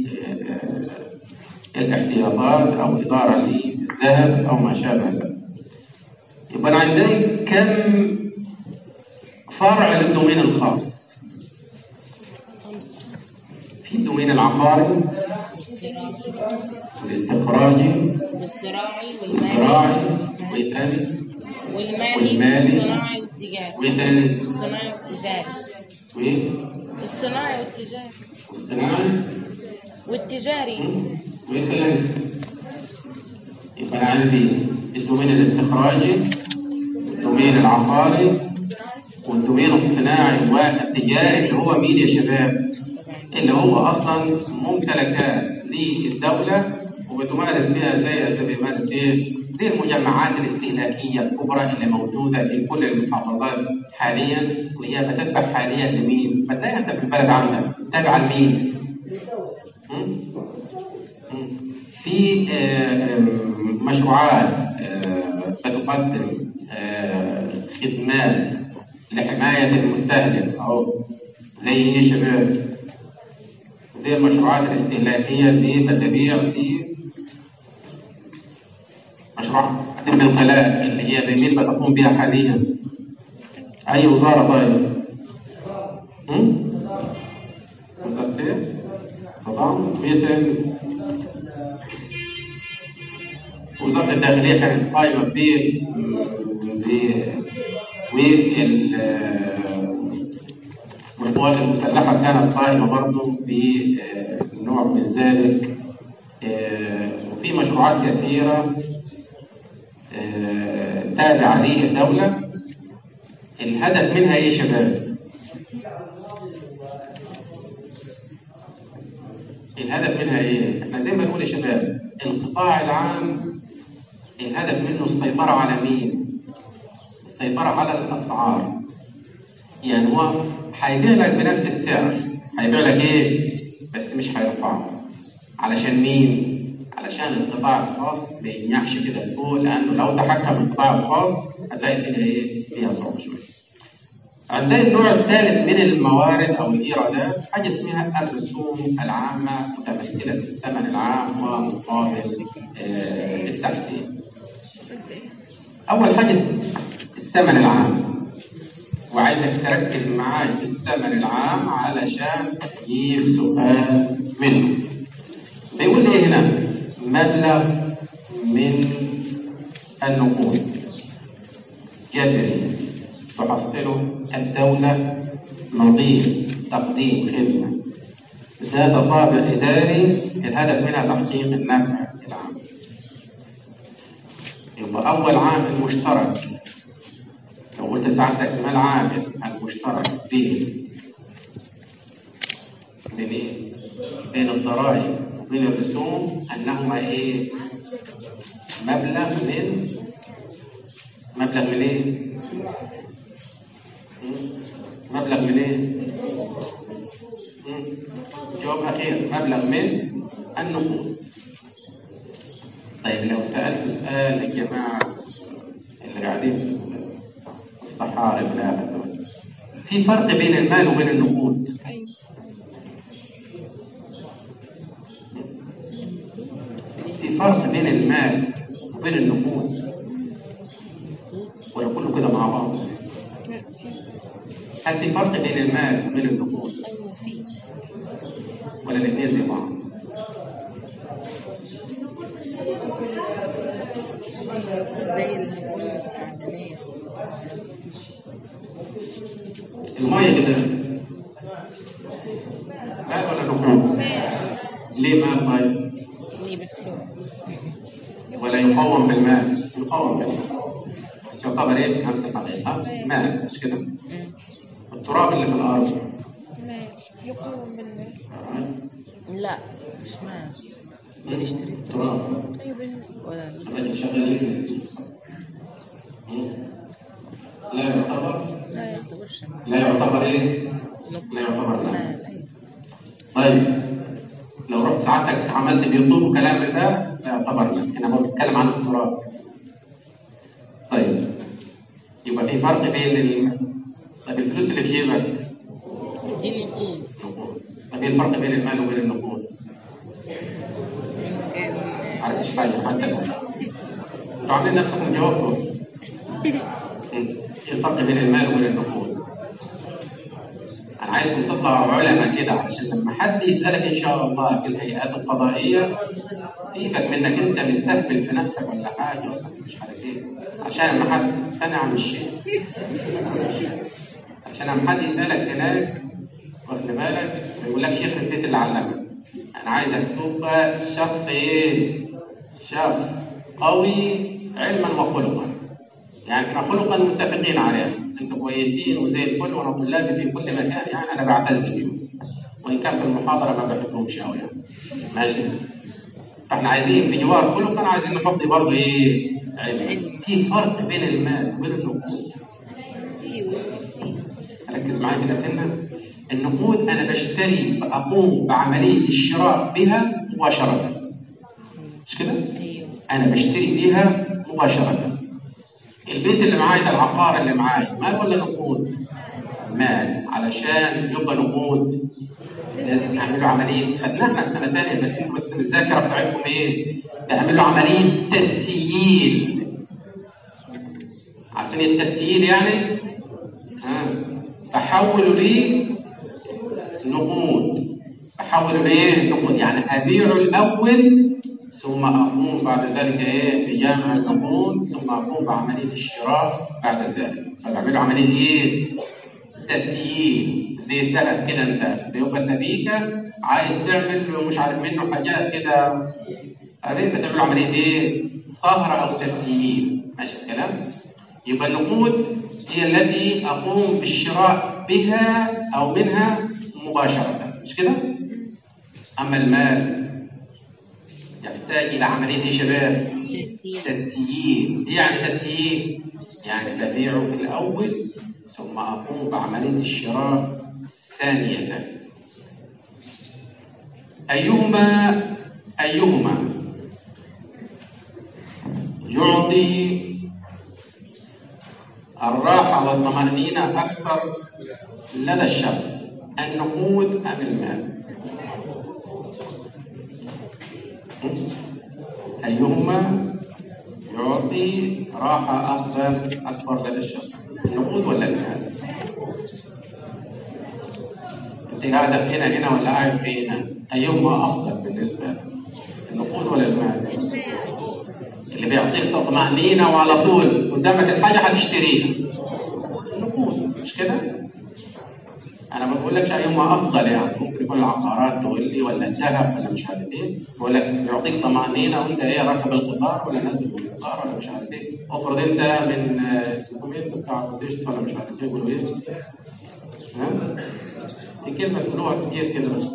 للاحتياطات او اداره للذهب او ما شابه ذلك. يبقى انا عندي كم فرع للدومين الخاص؟ خمسة في الدومين العقاري والزراعي الاستخراجي والزراعي والزراعي والمالي وايه تاني؟ والمالي والمالي. والصناعي والتجاري وايه تاني؟ والصناعي والتجاري وايه؟ الصناعي والتجاري والصناعي والتجاري مم. وايه تاني؟ يبقى انا عندي الدومين الاستخراجي والدومين العقاري والدومين الصناعي والتجاري اللي هو مين يا شباب؟ اللي هو اصلا ممتلكات للدوله وبتمارس فيها زي زي بيمارس ايه؟ زي المجمعات الاستهلاكيه الكبرى اللي موجوده في كل المحافظات حاليا وهي بتتبع حاليا لمين؟ بتلاقي انت في البلد عندك تابعه لمين؟ مم؟ مم. في آه، آم، مشروعات آه، بتقدم آه، خدمات لحماية المستهلك أو زي إيه يا شباب؟ زي المشروعات الاستهلاكية اللي بتبيع في مشروع الانقلاء اللي هي بمين بتقوم بها حاليا؟ أي وزارة طيب؟ هم؟ وزارة إيه؟ طبعا وإيه تاني؟ وزارة الداخلية كانت قائمة ب ب والقوات المسلحة كانت قائمة برضه بنوع من ذلك آه، وفي مشروعات كثيرة آه، تابعة للدولة الهدف منها ايه يا شباب؟ الهدف منها ايه؟ احنا زي ما بنقول يا شباب القطاع العام الهدف منه السيطرة على مين؟ السيطرة على الأسعار يعني هو هيبيع لك بنفس السعر هيبيع لك ايه؟ بس مش هيرفعه علشان مين؟ علشان القطاع الخاص ما ينجحش كده لفوق لأنه لو تحكم القطاع الخاص هتلاقي الدنيا ايه؟ فيها صعوبة شوية. عندنا النوع الثالث من الموارد او الايرادات حاجه اسمها الرسوم العامه متمثله في الثمن العام ومقابل آه، التحسين. اول حاجه الثمن العام وعايزك تركز معاي في الثمن العام علشان تجيب سؤال منه. بيقول لي هنا مبلغ من النقود جذري تحصله الدولة نظير تقديم خدمة زاد طابع إداري الهدف منها تحقيق النفع العام يبقى أول عامل مشترك لو قلت ساعتك ما العامل المشترك بين بين إيه؟ بين الضرائب وبين الرسوم أنهما إيه؟ مبلغ من مبلغ من إيه؟ مبلغ من ايه؟ مم. جواب اخير مبلغ من النقود طيب لو سالت سؤال يا جماعه اللي قاعدين في الصحاري في الاخر دول في فرق بين المال وبين النقود في فرق بين المال وبين النقود ولا كله كده مع بعض هل في فرق بين المال وبين النقود ايوه في ولا الاثنين زي بعض؟ زي النقود المعدنيه المية كده مال ولا نقود؟ ليه مال طيب؟ اللي بفلوس ولا يقوم بالمال؟ يقوم بالمال بس يعتبر ايه في نفس الحقيقة؟ مال مش كده؟ مم. التراب اللي في الأرض مال يقوم بالمال لا مش مال بنشتري التراب أيوة بال- ولا الراجل شغالين في السوق مم. لا يعتبر لا يعتبرش مال لا يعتبر ايه؟ نقود لا يعتبر مال مال ايوه طيب لو رحت ساعتك عملت بيطوب وكلام من ده لا يعتبر مال انا بتكلم عن التراب طيب يبقى في فرق بين ال... طيب الفلوس اللي في جيبك دي نقود نقود طيب ايه الفرق بين المال وبين النقود؟ من جاي من عرفتش فاهم حتى الآن. انتوا عاملين نفسكم جاوبتوا اصلا مم. ايه الفرق بين المال وبين النقود؟ انا عايزكم تطلعوا علماء كده عشان لما حد يسالك ان شاء الله في الهيئات القضائيه سيبك منك انت مستهبل في نفسك ولا حاجه ولا مش عارف ايه عشان لما حد استنى عن الشيء عشان لما حد يسالك هناك واخد بالك ما يقولكش شيخ البيت اللي علمك انا عايزك تبقى شخص ايه؟ شخص قوي علما وخلقا يعني احنا خلقا متفقين عليه انتوا كويسين وزي الفل وانا طلابي في كل مكان يعني انا بعتز بيهم وان كان في المحاضره ما بحبهمش قوي يعني ماشي فاحنا عايزين بجوار خلقا عايزين نحط برضه ايه؟ علم في فرق بين المال وبين النقود ايوه ركز معايا كده سنه النقود انا بشتري اقوم بعمليه الشراء بها مباشره مش كده؟ ايوه انا بشتري بيها مباشره البيت اللي معايا ده العقار اللي معايا مال ولا نقود؟ مال علشان يبقى نقود لازم اعملوا عمليه خدناها احنا في سنه ثانيه بس انتوا بس الذاكره بتاعتكم ايه؟ بيعملوا عمليه تسييل عارفين التسييل يعني؟ ها بحولوا ليه نقود بحولوا ليه نقود يعني ابيعه الاول ثم اقوم بعد ذلك ايه بجمع النقود ثم اقوم بعمليه الشراء بعد ذلك فبعملوا عمليه ايه؟ تسييل زي الذهب كده انت بيبقى سبيكه عايز تعمل مش عارف منه حاجات كده عارفين بتعملوا عمليه ايه؟ صهر او تسييل ماشي الكلام؟ يبقى النقود هي التي اقوم بالشراء بها او منها مباشره مش كده؟ اما المال يحتاج الى عمليه ايه يا شباب؟ تسييل تسييل ايه يعني تسييل؟ يعني ببيعه في الاول ثم اقوم بعمليه الشراء ثانيه ايهما ايهما يعطي الراحه والطمانينه اكثر لدى الشخص النقود ام المال؟ أيهما يعطي راحة أكبر أكبر لدى الشخص النقود ولا المال؟ أنت قاعدة في هنا هنا ولا قاعد في هنا؟ أيهما أفضل بالنسبة لك؟ النقود ولا المال؟ اللي بيعطيك طمأنينة وعلى طول قدامك الحاجة هتشتريها النقود مش كده؟ انا ما بقولكش ايهما افضل يعني ممكن يكون العقارات تقول لي ولا الذهب ولا مش عارف ايه بقول لك يعطيك طمانينه وانت ايه راكب القطار ولا نازل من القطار ولا مش عارف ايه افرض انت من آه، اسمهم ايه بتاع بوديشت ولا مش عارف ايه يقولوا ايه ها دي كلمه تقولوها كتير كده بس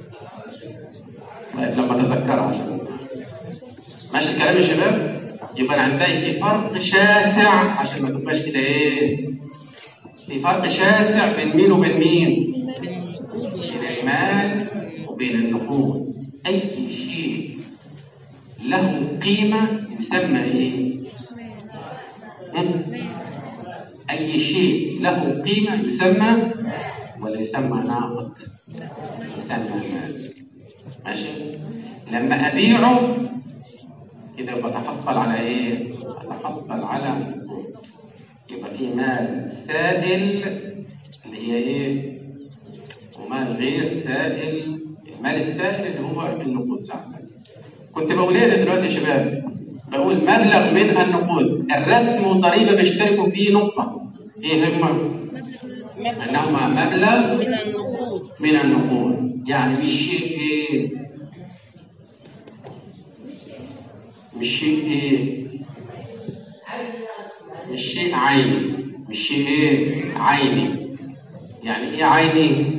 طيب لما اتذكرها عشان ماشي الكلام يا شباب يبقى انا هنلاقي في فرق شاسع عشان ما تبقاش كده ايه في فرق شاسع بين مين وبين مين بين النقود بين والمال المال وبين النقود أي شيء له قيمة يسمى إيه؟ هم؟ أي شيء له قيمة يسمى ولا يسمى ناقد؟ يسمى مال ماشي؟ لما أبيعه كده بتحصل على إيه؟ بتحصل على نقود يبقى في مال سائل اللي هي إيه؟ ومال غير سائل المال السائل اللي هو النقود ساعتها كنت بقول ايه دلوقتي يا شباب بقول مبلغ من النقود الرسم والضريبه بيشتركوا في نقطه ايه هما انهما مبلغ من النقود من النقود يعني مش شيء ايه مش شيء ايه مش شيء عيني مش شيء ايه عيني يعني ايه عيني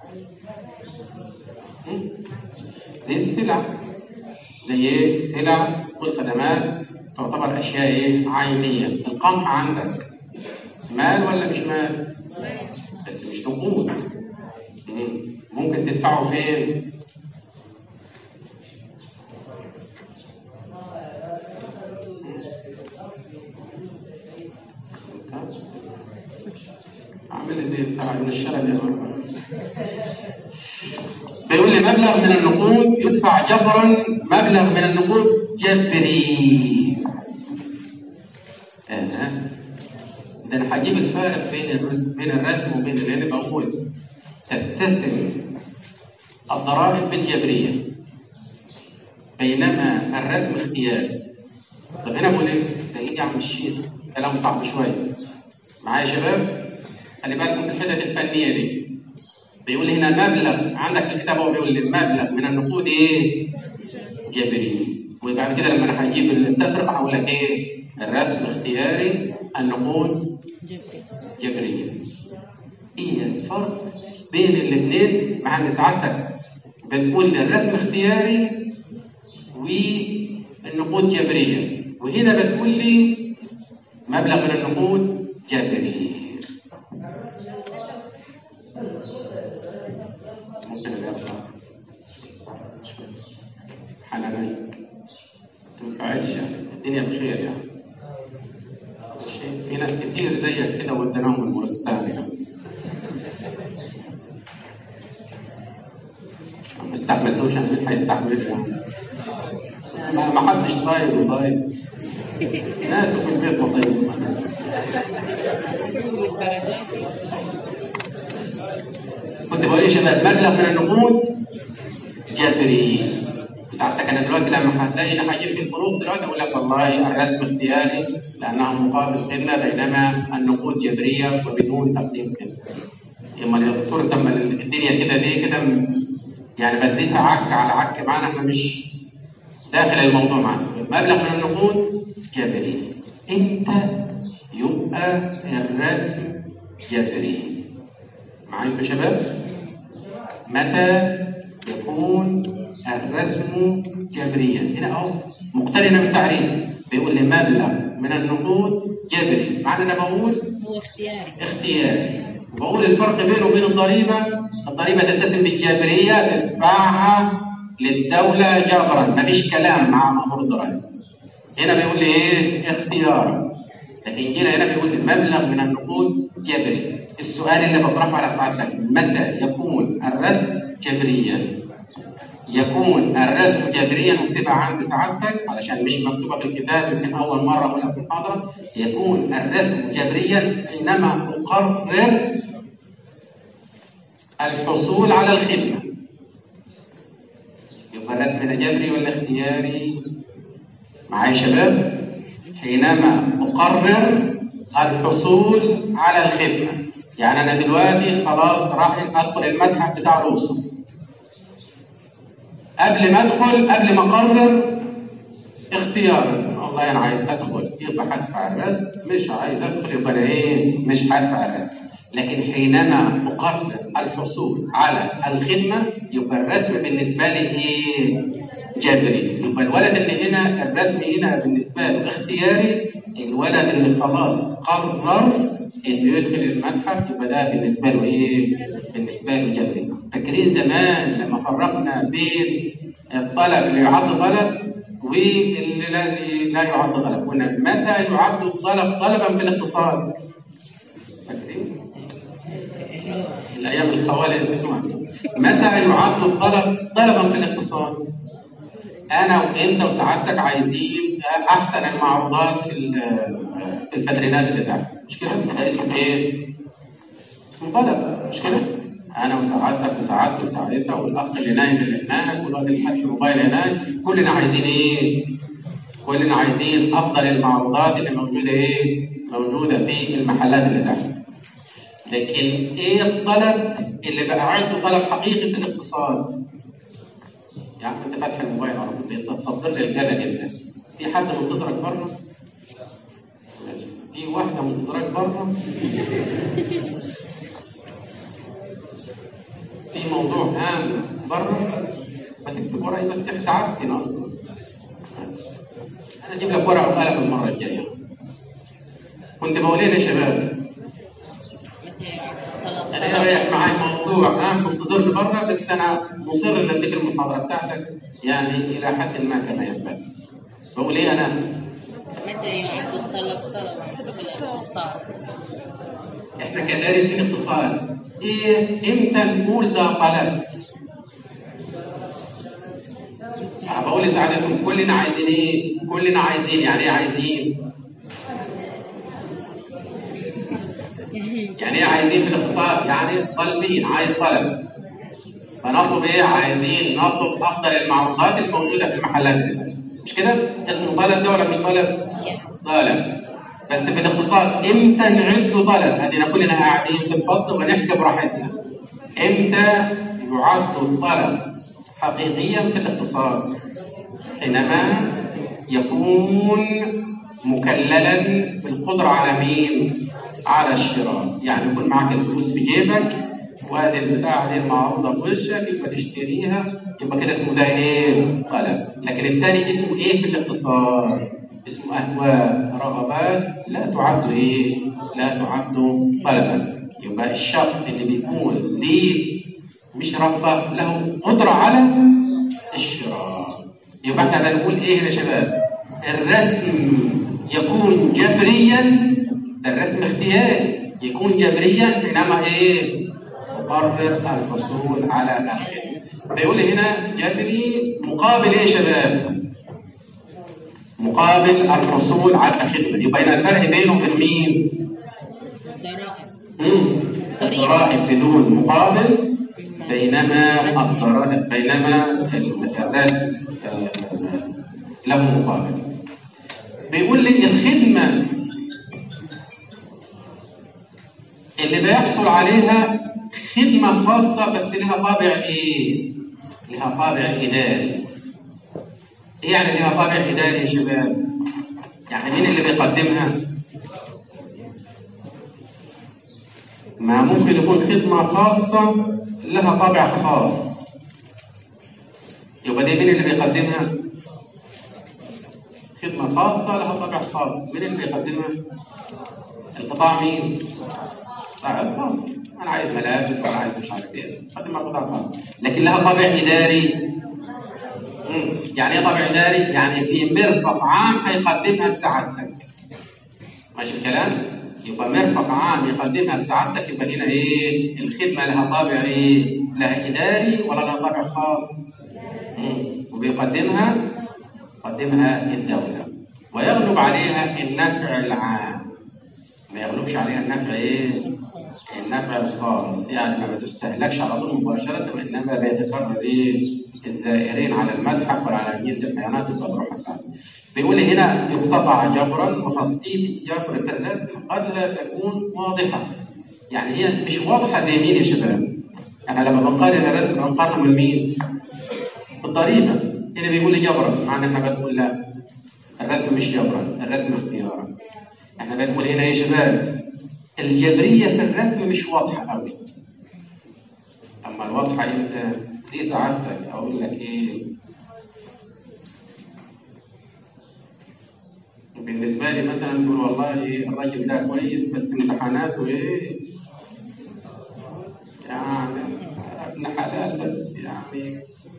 هم؟ زي السلع زي ايه سلع والخدمات تعتبر اشياء ايه عينيه القمح عندك مال ولا مش مال بس مش نقود مم. ممكن تدفعه فين عامل زي بتاع ابن الشرب يا مرة. بيقول لي مبلغ من النقود يدفع جبرا مبلغ من النقود جبري آه. ده انا هجيب الفارق بين الرسم بين الرسم وبين اللي انا بقول تتسم الضرائب بالجبرية بينما الرسم اختياري طب هنا بقول ايه؟ ده ايه يا عم الشيخ؟ كلام صعب شوية معايا يا شباب؟ خلي بالكم في الحتت الفنية دي بيقول هنا مبلغ عندك في الكتاب هو بيقول لي مبلغ من النقود ايه؟ جبري وبعد كده لما انا هجيب التفرقة هقول لك ايه؟ الرسم اختياري النقود جبري جبرية ايه الفرق بين الاثنين مع ان سعادتك بتقول لي الرسم اختياري والنقود جبرية وهنا بتقول لي مبلغ من النقود جبري ممكن الأخطاء حنانيك تنفعلش الدنيا بخير يعني شيء في ناس كتير زيك كده وديناهم المورستان يعني ما استحملتوش يعني مين هيستحمله يعني ما ما حدش طيب وطيب ناسه في البيت ما طيب كنت بقول يا شباب مبلغ من النقود جبري ساعتك انا دلوقتي لما هتلاقي انا هجيب في الفروق دلوقتي اقول لك والله الرسم اختياري لانها مقابل خدمه بينما النقود جبريه وبدون تقديم خدمه. اما يا دكتور انت أما الدنيا كده ليه كده م- يعني بتزيدها عك على عك معانا احنا مش داخل الموضوع معانا مبلغ من النقود جبري امتى يبقى الرسم جبري معايا انتوا شباب متى يكون الرسم جبريا هنا اهو مقترنه بالتعريف بيقول لي مبلغ من النقود جبري معنى انا بقول هو اختياري اختياري وبقول الفرق بينه وبين الضريبه الضريبه تتسم بالجبريه تدفعها للدوله جبرا مفيش كلام مع مأمور الضرائب هنا بيقول لي ايه اختيار لكن جينا هنا بيقول لي مبلغ من النقود جبري السؤال اللي بطرحه على سعادتك متى يكون الرسم جبريا يكون الرسم جبريا مكتوبة عند سعادتك علشان مش مكتوبة في الكتاب يمكن أول مرة أقولها في المحاضرة يكون الرسم جبريا حينما أقرر الحصول على الخدمة يبقى الرسم هنا جبري ولا اختياري؟ معايا يا شباب؟ حينما أقرر الحصول على الخدمة يعني أنا دلوقتي خلاص راح أدخل المتحف بتاع الأقصر قبل ما ادخل قبل ما اقرر اختيار والله انا عايز ادخل يبقى هدفع الرسم مش عايز ادخل يبقى انا ايه مش هدفع الرسم لكن حينما اقرر الحصول على الخدمه يبقى الرسم بالنسبه لي ايه جبري يبقى الولد اللي هنا الرسم هنا بالنسبه له اختياري الولد اللي خلاص قرر انه يدخل المتحف يبقى ده بالنسبه له ايه بالنسبه له جبري فاكرين زمان لما فرقنا بين الطلب اللي يعد طلب واللي لازم لا يعد طلب قلنا متى يعد الطلب طلبا في الاقتصاد فاكرين الايام الخوالي نسيتوها متى يعد الطلب طلبا في الاقتصاد انا وانت وسعادتك عايزين احسن المعروضات في ال- في الفاترينات اللي تحت مش كده ده اسمه ايه اسمه طلب مش كده انا وسعادتك وسعادتك وسعادتك والاخ اللي نايم اللي هناك والواد اللي فاتح الموبايل هناك كلنا عايزين ايه كلنا عايزين افضل المعروضات اللي موجوده ايه موجوده في المحلات اللي تحت لكن ايه الطلب اللي بقى عنده طلب حقيقي في الاقتصاد يعني انت فاتح الموبايل على طول انت تصدر لي الجدل جدا في حد منتظرك بره ماشي. في واحده منتظرك بره في موضوع هام بره ما تكتب وراي بس يا اخي تعبتني اصلا انا اجيب لك ورقه وقلم المره الجايه كنت بقول ايه يا شباب متى يعد طلب انا ايه رايك معايا موضوع هام منتظرني بره بس انا مصر ان اديك المحاضره بتاعتك يعني الى حد ما كما ينبغي بقول ايه انا متى يعد الطلب طلبا في الاقتصاد احنا كدارسين اقتصاد ايه امتى نقول ده طلب أنا بقول لسعادتكم كلنا عايزين ايه كلنا عايزين يعني ايه عايزين يعني ايه عايزين في الاقتصاد؟ يعني طالبين عايز طلب فنطلب ايه؟ عايزين نطلب افضل المعروضات الموجوده في المحلات دي. مش كده؟ اسمه طلب ده ولا مش طلب؟ طلب بس في الاقتصاد امتى نعد طلب؟ ادينا كلنا قاعدين في الفصل ونحكي براحتنا. امتى يعد الطلب حقيقيا في الاقتصاد؟ حينما يكون مكللا بالقدرة على مين؟ على الشراء، يعني يكون معك الفلوس في جيبك وهذه البتاعة دي المعروضة في وشك يبقى تشتريها يبقى كده اسمه ده ايه؟ طلب، لكن الثاني اسمه ايه في الاقتصاد؟ اسمه أهواء رغبات لا تعد ايه؟ لا تعد طلبا، يبقى الشخص اللي بيكون ليه مش رغبة له قدرة على الشراء يبقى احنا بنقول ايه يا شباب الرسم يكون جبريا ده الرسم اختياري يكون جبريا حينما ايه مقرر الحصول على الخدمة فيقول لي هنا جبري مقابل ايه يا شباب مقابل الحصول على الخدمة يبقى هنا الفرق بينه وبين مين ضرائب مم. ضريبة. الضرائب بدون مقابل بينما الضرائب بينما الرسم آه، له مقابل بيقول لي الخدمة اللي بيحصل عليها خدمة خاصة بس لها طابع ايه؟ لها طابع إداري ايه يعني لها طابع إداري يا شباب؟ يعني مين اللي بيقدمها؟ ما ممكن يكون خدمة خاصة لها طابع خاص يبقى دي مين اللي بيقدمها؟ خدمة خاصة لها طابع خاص مين اللي بيقدمها؟ القطاع مين؟ القطاع الخاص أنا عايز ملابس وأنا عايز مش عارف إيه قدمها قطاع خاص لكن لها طابع إداري مم. يعني إيه طابع إداري؟ يعني في مرفق عام هيقدمها لسعادتك ماشي الكلام؟ يبقى مرفق عام يقدمها لسعادتك يبقى هنا ايه؟ الخدمة لها طابع ايه؟ لها إداري ولا لها طابع خاص؟ مم. وبيقدمها يقدمها الدولة ويغلب عليها النفع العام ما يغلبش عليها النفع ايه؟ النفع الخاص يعني ما بتستهلكش على طول مباشرة وإنما بيتكرر ايه؟ الزائرين على المتحف ولا على جنينة الحيوانات تبقى تروح ساعة. بيقول هنا يقتطع جبرا وخاصية جبر في الرسم قد لا تكون واضحة يعني هي مش واضحة زي مين يا شباب؟ أنا لما بنقارن الرسم بنقارنه من مين؟ بالضريبة هنا بيقول لي جبرا مع إن احنا بنقول لا الرسم مش جبرا الرسم اختيارا احنا بنقول هنا يا شباب الجبرية في الرسم مش واضحة قوي أما الواضحة أنت زي سعادتك أقول لك إيه بالنسبة لي مثلا تقول والله إيه الراجل ده كويس بس امتحاناته إيه يعني ابن حلال بس يعني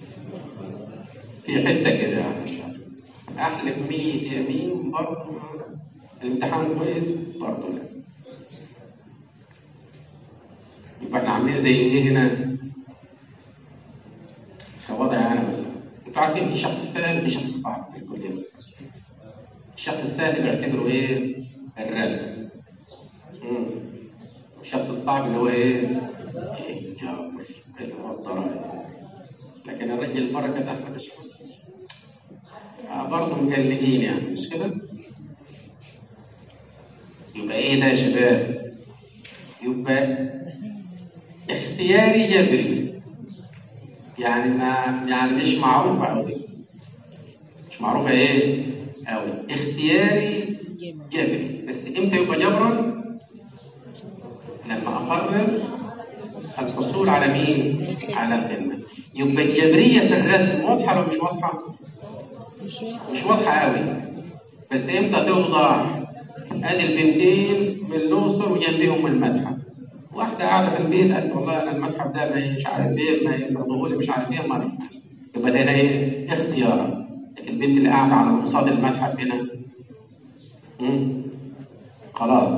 في حتة كده يعني أحلف مين يمين برضه الامتحان كويس برضه لا يبقى احنا عاملين زي ايه هنا؟ كوضع انا مثلا انتوا عارفين في شخص سهل وفي شخص صعب في الكليه مثلا الشخص السهل بيعتبره ايه؟ الرسم مم. والشخص الصعب اللي هو ايه؟ ايه الجبر اللي هو الضرائب لكن الرجل البركه ده احنا مش آه برضه مجلدين يعني مش كده؟ يبقى ايه ده يا شباب؟ يبقى اختياري جبري يعني ما يعني مش معروفة أوي مش معروفة إيه؟ أوي اختياري جبري بس إمتى يبقى جبرا؟ لما أقرر الحصول على مين؟ على الخدمة يبقى الجبرية في الرسم واضحة ولا مش واضحة؟ مش واضح مش واضحة أوي بس إمتى توضح؟ ادي البنتين من الاقصر وجنبهم المتحف واحده قاعده في البيت قالت والله انا المتحف ده ما مش عارف ايه ما يفرضوه لي مش عارف ايه ما رحت يبقى ده هنا ايه اختيارا لكن البنت اللي قاعده على قصاد المتحف هنا مم. خلاص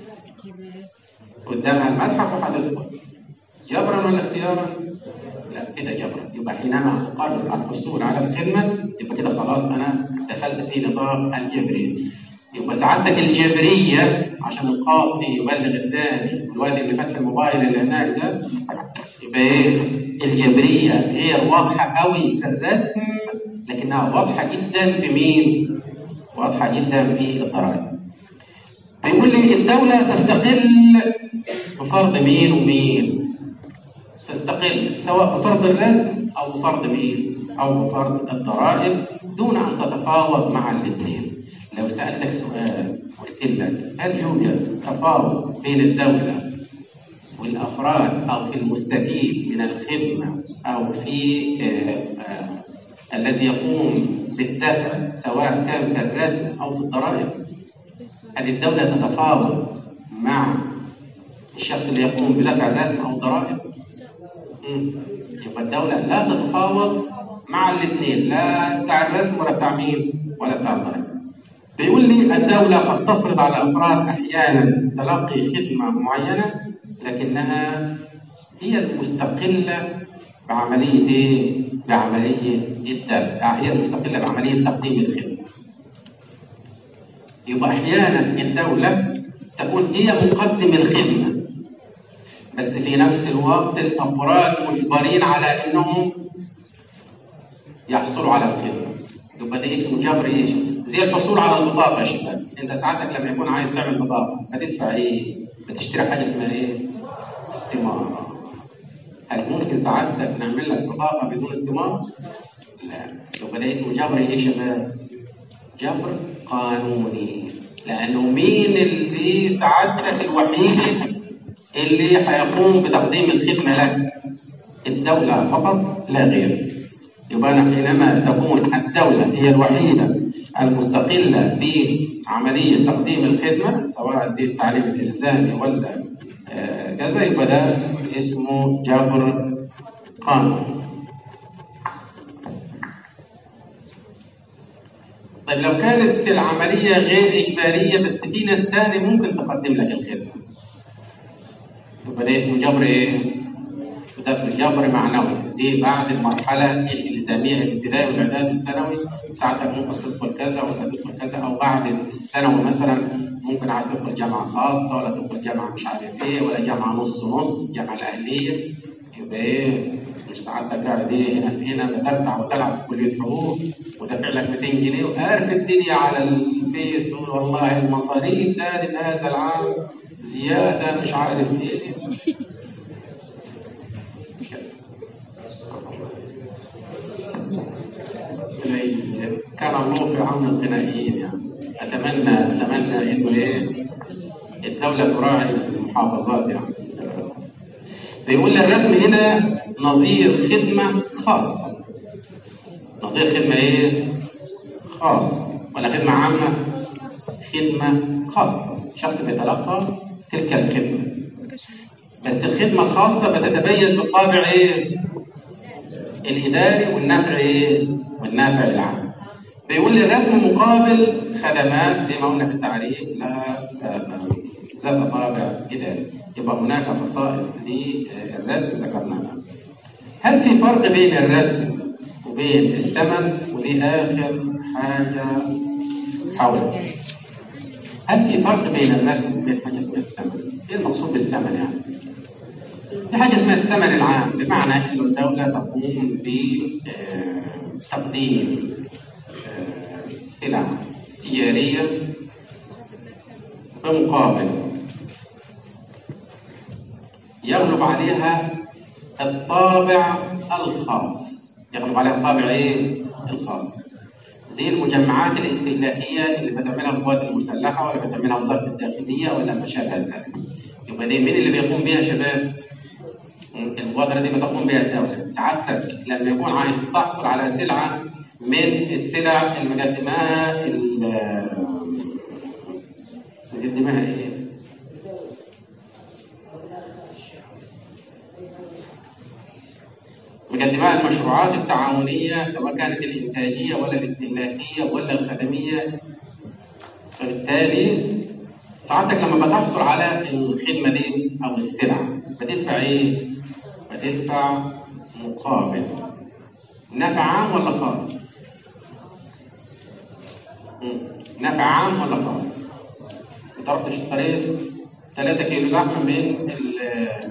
قدامها المتحف وهتدخل جبرا ولا اختيارا؟ لا كده جبرا يبقى حينما اقرر الحصول على الخدمه يبقى كده خلاص انا دخلت في نطاق الجبرين يبقى سعادتك الجبريه عشان القاصي يبلغ الثاني والواد اللي فاتح الموبايل اللي هناك ده يبقى ايه الجبريه غير واضحه قوي في الرسم لكنها واضحه جدا في مين؟ واضحه جدا في الضرائب بيقول لي الدوله تستقل بفرض مين ومين تستقل سواء بفرض الرسم او بفرض مين او بفرض الضرائب دون ان تتفاوض مع الاثنين لو سالتك سؤال قلت لك هل يوجد تفاوض بين الدوله والافراد او في المستفيد من الخدمه او في آه، آه، الذي يقوم بالدفع سواء كان في الرسم او في الضرائب هل الدوله تتفاوض مع الشخص اللي يقوم بدفع الرسم او الضرائب مم. يبقى الدولة لا تتفاوض مع الاثنين لا بتاع الرسم ولا بتاع مين ولا بتاع الضرائب بيقول لي الدولة قد تفرض على الأفراد أحيانا تلقي خدمة معينة لكنها هي المستقلة بعملية إيه؟ بعملية الدفع هي المستقلة بعملية تقديم الخدمة يبقى أحيانا الدولة تكون هي مقدم الخدمة بس في نفس الوقت الافراد مجبرين على انهم يحصلوا على الخدمه يبقى ده اسمه جبر ايش؟ زي الحصول على البطاقه يا شباب انت ساعتك لما يكون عايز تعمل بطاقه هتدفع ايه؟ بتشتري حاجه اسمها ايه؟ استماره هل ممكن سعادتك نعمل لك بطاقه بدون استماره؟ لا يبقى ده اسمه جبر ايه يا شباب؟ جبر قانوني لانه مين اللي سعادتك الوحيد اللي هيقوم بتقديم الخدمة لك الدولة فقط لا غير يبقى أنا حينما تكون الدولة هي الوحيدة المستقلة بعملية تقديم الخدمة سواء زي التعليم الإلزامي ولا آه، كذا يبقى ده اسمه جبر قانوني طيب لو كانت العملية غير إجبارية بس في ناس تاني ممكن تقدم لك الخدمة يبقى ده اسمه جبر ايه؟ جبر جبر معنوي زي بعد المرحله الالزاميه الابتدائي والاعداد الثانوي ساعتك ممكن تدخل كذا ولا تدخل كذا او بعد الثانوي مثلا ممكن عايز تدخل جامعه خاصه ولا تدخل جامعه مش عارف ايه ولا جامعه نص نص جامعه الاهليه يبقى ايه مش سعادتك قاعد ايه هنا في هنا بترتع وتلعب في كليه حقوق ودافع لك 200 جنيه وقارف الدنيا على الفيس تقول والله المصاريف زادت هذا العام زيادة مش عارف ايه كان الله في عون الغنائيين يعني اتمنى اتمنى انه ايه الدولة تراعي المحافظات يعني بيقول لي الرسم هنا نظير خدمة خاصة نظير خدمة ايه؟ خاص ولا خدمة عامة؟ خدمة خاصة شخص بيتلقى تلك الخدمة بس الخدمة الخاصة بتتميز بالطابع ايه؟ الإداري والنفع ايه؟ والنافع العام. بيقول لي الرسم مقابل خدمات زي ما قلنا في التعريف لها ذات طابع إداري. يبقى هناك خصائص للرسم ذكرناها. هل في فرق بين الرسم وبين الثمن؟ ودي آخر حاجة حولها. هل في فرق بين الرسم وبين حاجه اسمها الثمن؟ ايه المقصود بالثمن يعني؟ في حاجه اسمها الثمن العام بمعنى انه الدوله تقوم بتقديم سلع تجاريه بمقابل يغلب عليها الطابع الخاص يغلب عليها الطابع ايه؟ الخاص زي المجمعات الاستهلاكيه اللي بتعملها القوات المسلحه ولا بتعملها وزاره الداخليه ولا ما شابه ذلك. يبقى دي مين اللي بيقوم بيها يا شباب؟ المبادره دي بتقوم بها الدوله. سعادتك لما يكون عايز تحصل على سلعه من السلع اللي مقدماها مقدماها ايه؟ مقدماها المشروعات التعاونية سواء كانت الإنتاجية ولا الاستهلاكية ولا الخدمية فبالتالي سعادتك لما بتحصل على الخدمة دي أو السلعة بتدفع إيه؟ بتدفع مقابل نفع عام ولا خاص؟ نفع عام ولا خاص انت رحت اشتريت 3 كيلو لحم من ال-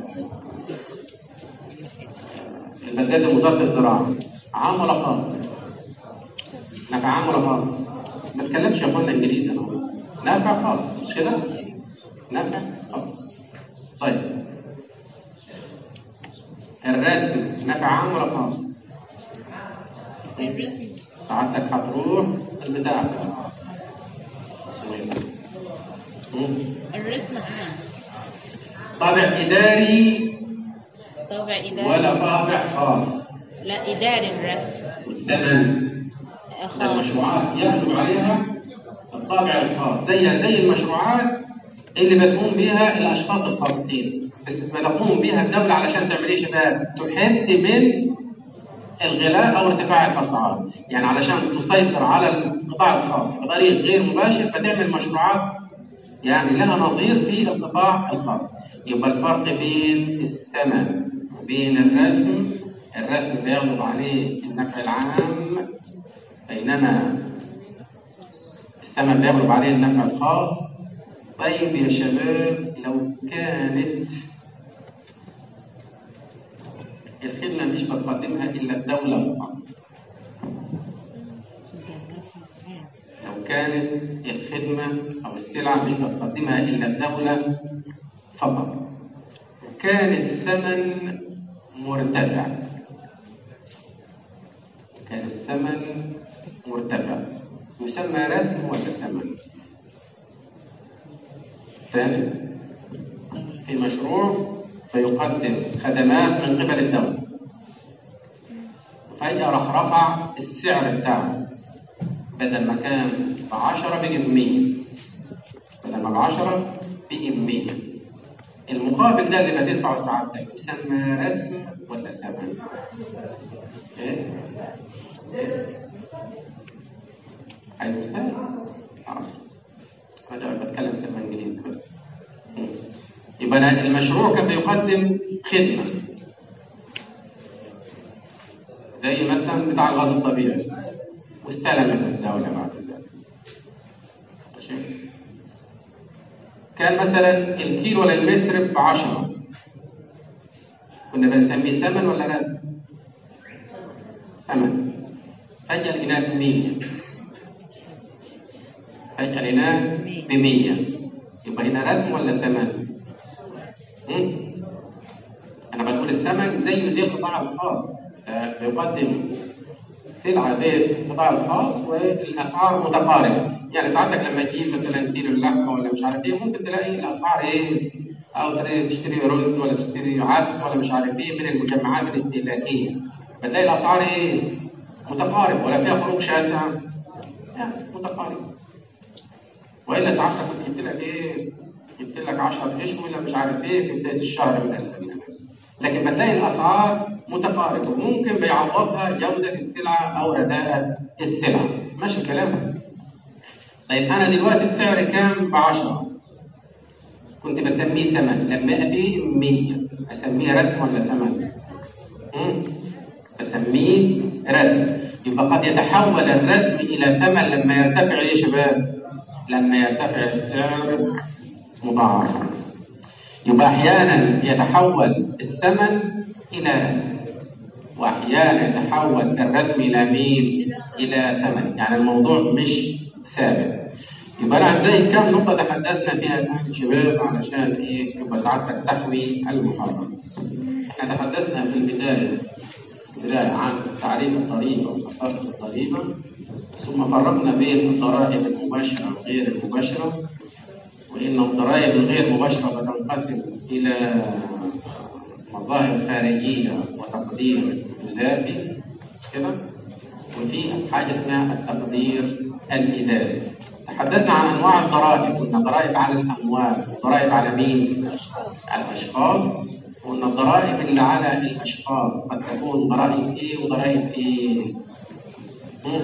البلدات وزاره الزراعه عام ولا خاص نفع عام ولا خاص ما تكلمش يا اخوانا انجليزي انا نفع خاص مش كده نفع خاص طيب الرسم نفع عام ولا خاص الرسم سعادتك هتروح البتاع اسمه ايه ده؟ مم. الرسم عام طابع اداري طابع إداري ولا طابع خاص لا إداري الرسم والثمن خاص المشروعات يغلب عليها الطابع الخاص زيها زي المشروعات اللي بتقوم بها الاشخاص الخاصين بس ما تقوم بها الدوله علشان تعمل ايه يا شباب؟ تحد من الغلاء او ارتفاع الاسعار، يعني علشان تسيطر على القطاع الخاص بطريق غير مباشر فتعمل مشروعات يعني لها نظير في القطاع الخاص. يبقى الفرق بين الثمن وبين الرسم الرسم بيغلب عليه النفع العام بينما الثمن بيغلب عليه النفع الخاص طيب يا شباب لو كانت الخدمة مش بتقدمها إلا الدولة فقط لو كانت الخدمة أو السلعة مش بتقدمها إلا الدولة فقط وكان الثمن مرتفع كان الثمن مرتفع يسمى رسم ولا ثمن؟ ثاني في مشروع فيقدم خدمات من قبل الدولة فجأة راح رفع السعر بتاعه بدل ما كان ب 10 بقي ب 100 بدل ما ب 10 بقي ب 100 المقابل ده اللي بتدفعه سعادتك يسمى رسم ولا ثمن؟ ايه؟ عايز مثال؟ اه انا بتكلم كلمه انجليزي بس مم. يبقى أنا المشروع كان بيقدم خدمه زي مثلا بتاع الغاز الطبيعي واستلمت الدوله بعد ذلك ماشي كان مثلا الكيلو ولا المتر ب 10 كنا بنسميه ثمن ولا رسم؟ ثمن فجأة لقيناه ب 100 فجأة لقيناه ب 100 يبقى هنا رسم ولا ثمن؟ مم؟ أنا بقول الثمن زيه زي القطاع الخاص آه، بيقدم سلعة زي القطاع الخاص والأسعار متقاربة يعني ساعتك لما تجيب مثلا كيلو اللحمة ولا مش عارف إيه ممكن تلاقي الأسعار إيه أو تلاقي تشتري رز ولا تشتري عدس ولا مش عارف إيه من المجمعات الاستهلاكية بتلاقي الأسعار إيه متقاربة ولا فيها فروق شاسعة يعني متقاربة والا ساعتها كنت جبت لك ايه؟ جبت لك 10 قش ولا مش عارف ايه في بدايه الشهر من ال- لكن بتلاقي الاسعار متقاربه وممكن بيعوضها جوده السلعه او رداءه السلعه ماشي الكلام؟ طيب انا دلوقتي السعر كام ب 10 كنت بسميه ثمن لما ابيع 100 اسميه رسم ولا ثمن؟ مم؟ بسميه رسم يبقى قد يتحول الرسم الى ثمن لما يرتفع ايه يا شباب؟ لما يرتفع السعر مضاعفا يبقى احيانا يتحول الثمن الى رسم واحيانا يتحول الرسم الى مين؟ الى ثمن يعني الموضوع مش ثابت يبقى انا عندي كم نقطه تحدثنا فيها الان يا شباب علشان ايه يبقى سعادتك تحوي المحاضره احنا تحدثنا في البدايه بداية عن تعريف الضريبة وخصائص الضريبة ثم فرقنا بين الضرائب المباشرة وغير المباشرة وإن الضرائب الغير مباشرة بتنقسم إلى مظاهر خارجية وتقدير جزافي مش كده؟ وفي حاجة اسمها التقدير الإداري تحدثنا عن أنواع الضرائب قلنا ضرائب على الأموال وضرائب على مين؟ على الأشخاص وأن الضرائب اللي على الأشخاص قد تكون ضرائب إيه وضرائب إيه؟ مم.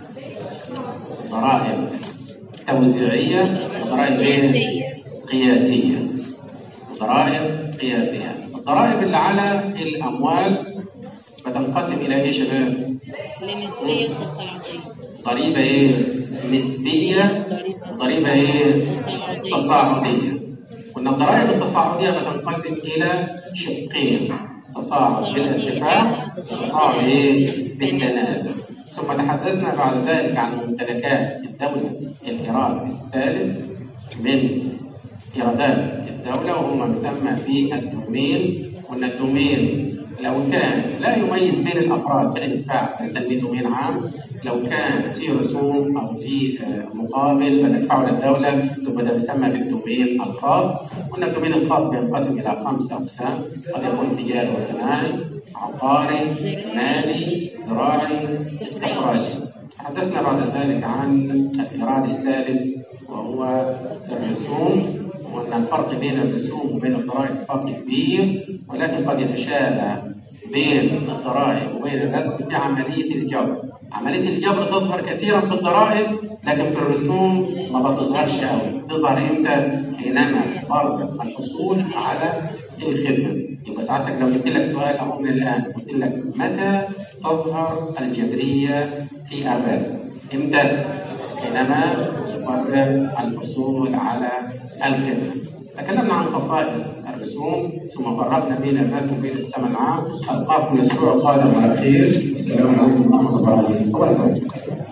ضرائب توزيعية وضرائب إيه؟ قياسية. قياسية ضرائب قياسية الضرائب اللي على الأموال بتنقسم إلى إيه يا شباب؟ لنسبية وتصاعدية ضريبة إيه؟ نسبية ضريبة إيه؟ تصاعدية تصاعدية وأن الضرائب التصاعدية بتنقسم إلى شقين تصاعد بالارتفاع وتصاعد إيه؟ بالتنازل ثم تحدثنا بعد ذلك عن ممتلكات الدولة الإيراد الثالث من إيرادات الدولة وهو ما يسمى بالدومين وأن الدومين لو كان لا يميز بين الأفراد في الادفاع فنسميه دومين عام لو كان في رسوم أو في آه، مقابل بتدفعه للدولة يبقى ده يسمى بالدومين الخاص وأن الدومين الخاص بينقسم إلى خمسة أقسام قد يكون تجاري وصناعي عقاري مالي زراعي استخراجي تحدثنا بعد ذلك عن الإيراد الثالث وهو الرسوم وأن الفرق بين الرسوم وبين الضرائب فرق كبير ولكن قد يتشابه بين الضرائب وبين الرسم في عملية الجبر عملية الجبر تظهر كثيرا في الضرائب لكن في الرسوم ما بتظهرش قوي تظهر امتى؟ حينما فرض الحصول على الخدمة يبقى ساعتك لو جبت لك سؤال أهو من الآن قلت لك متى تظهر الجبرية في الرسم؟ امتى؟ حينما يقرر الحصول على الخدمة. تكلمنا عن خصائص الرسوم ثم فرقنا بين الرسم وبين الثمن العام. ألقاكم الأسبوع القادم على خير. السلام عليكم ورحمة الله وبركاته.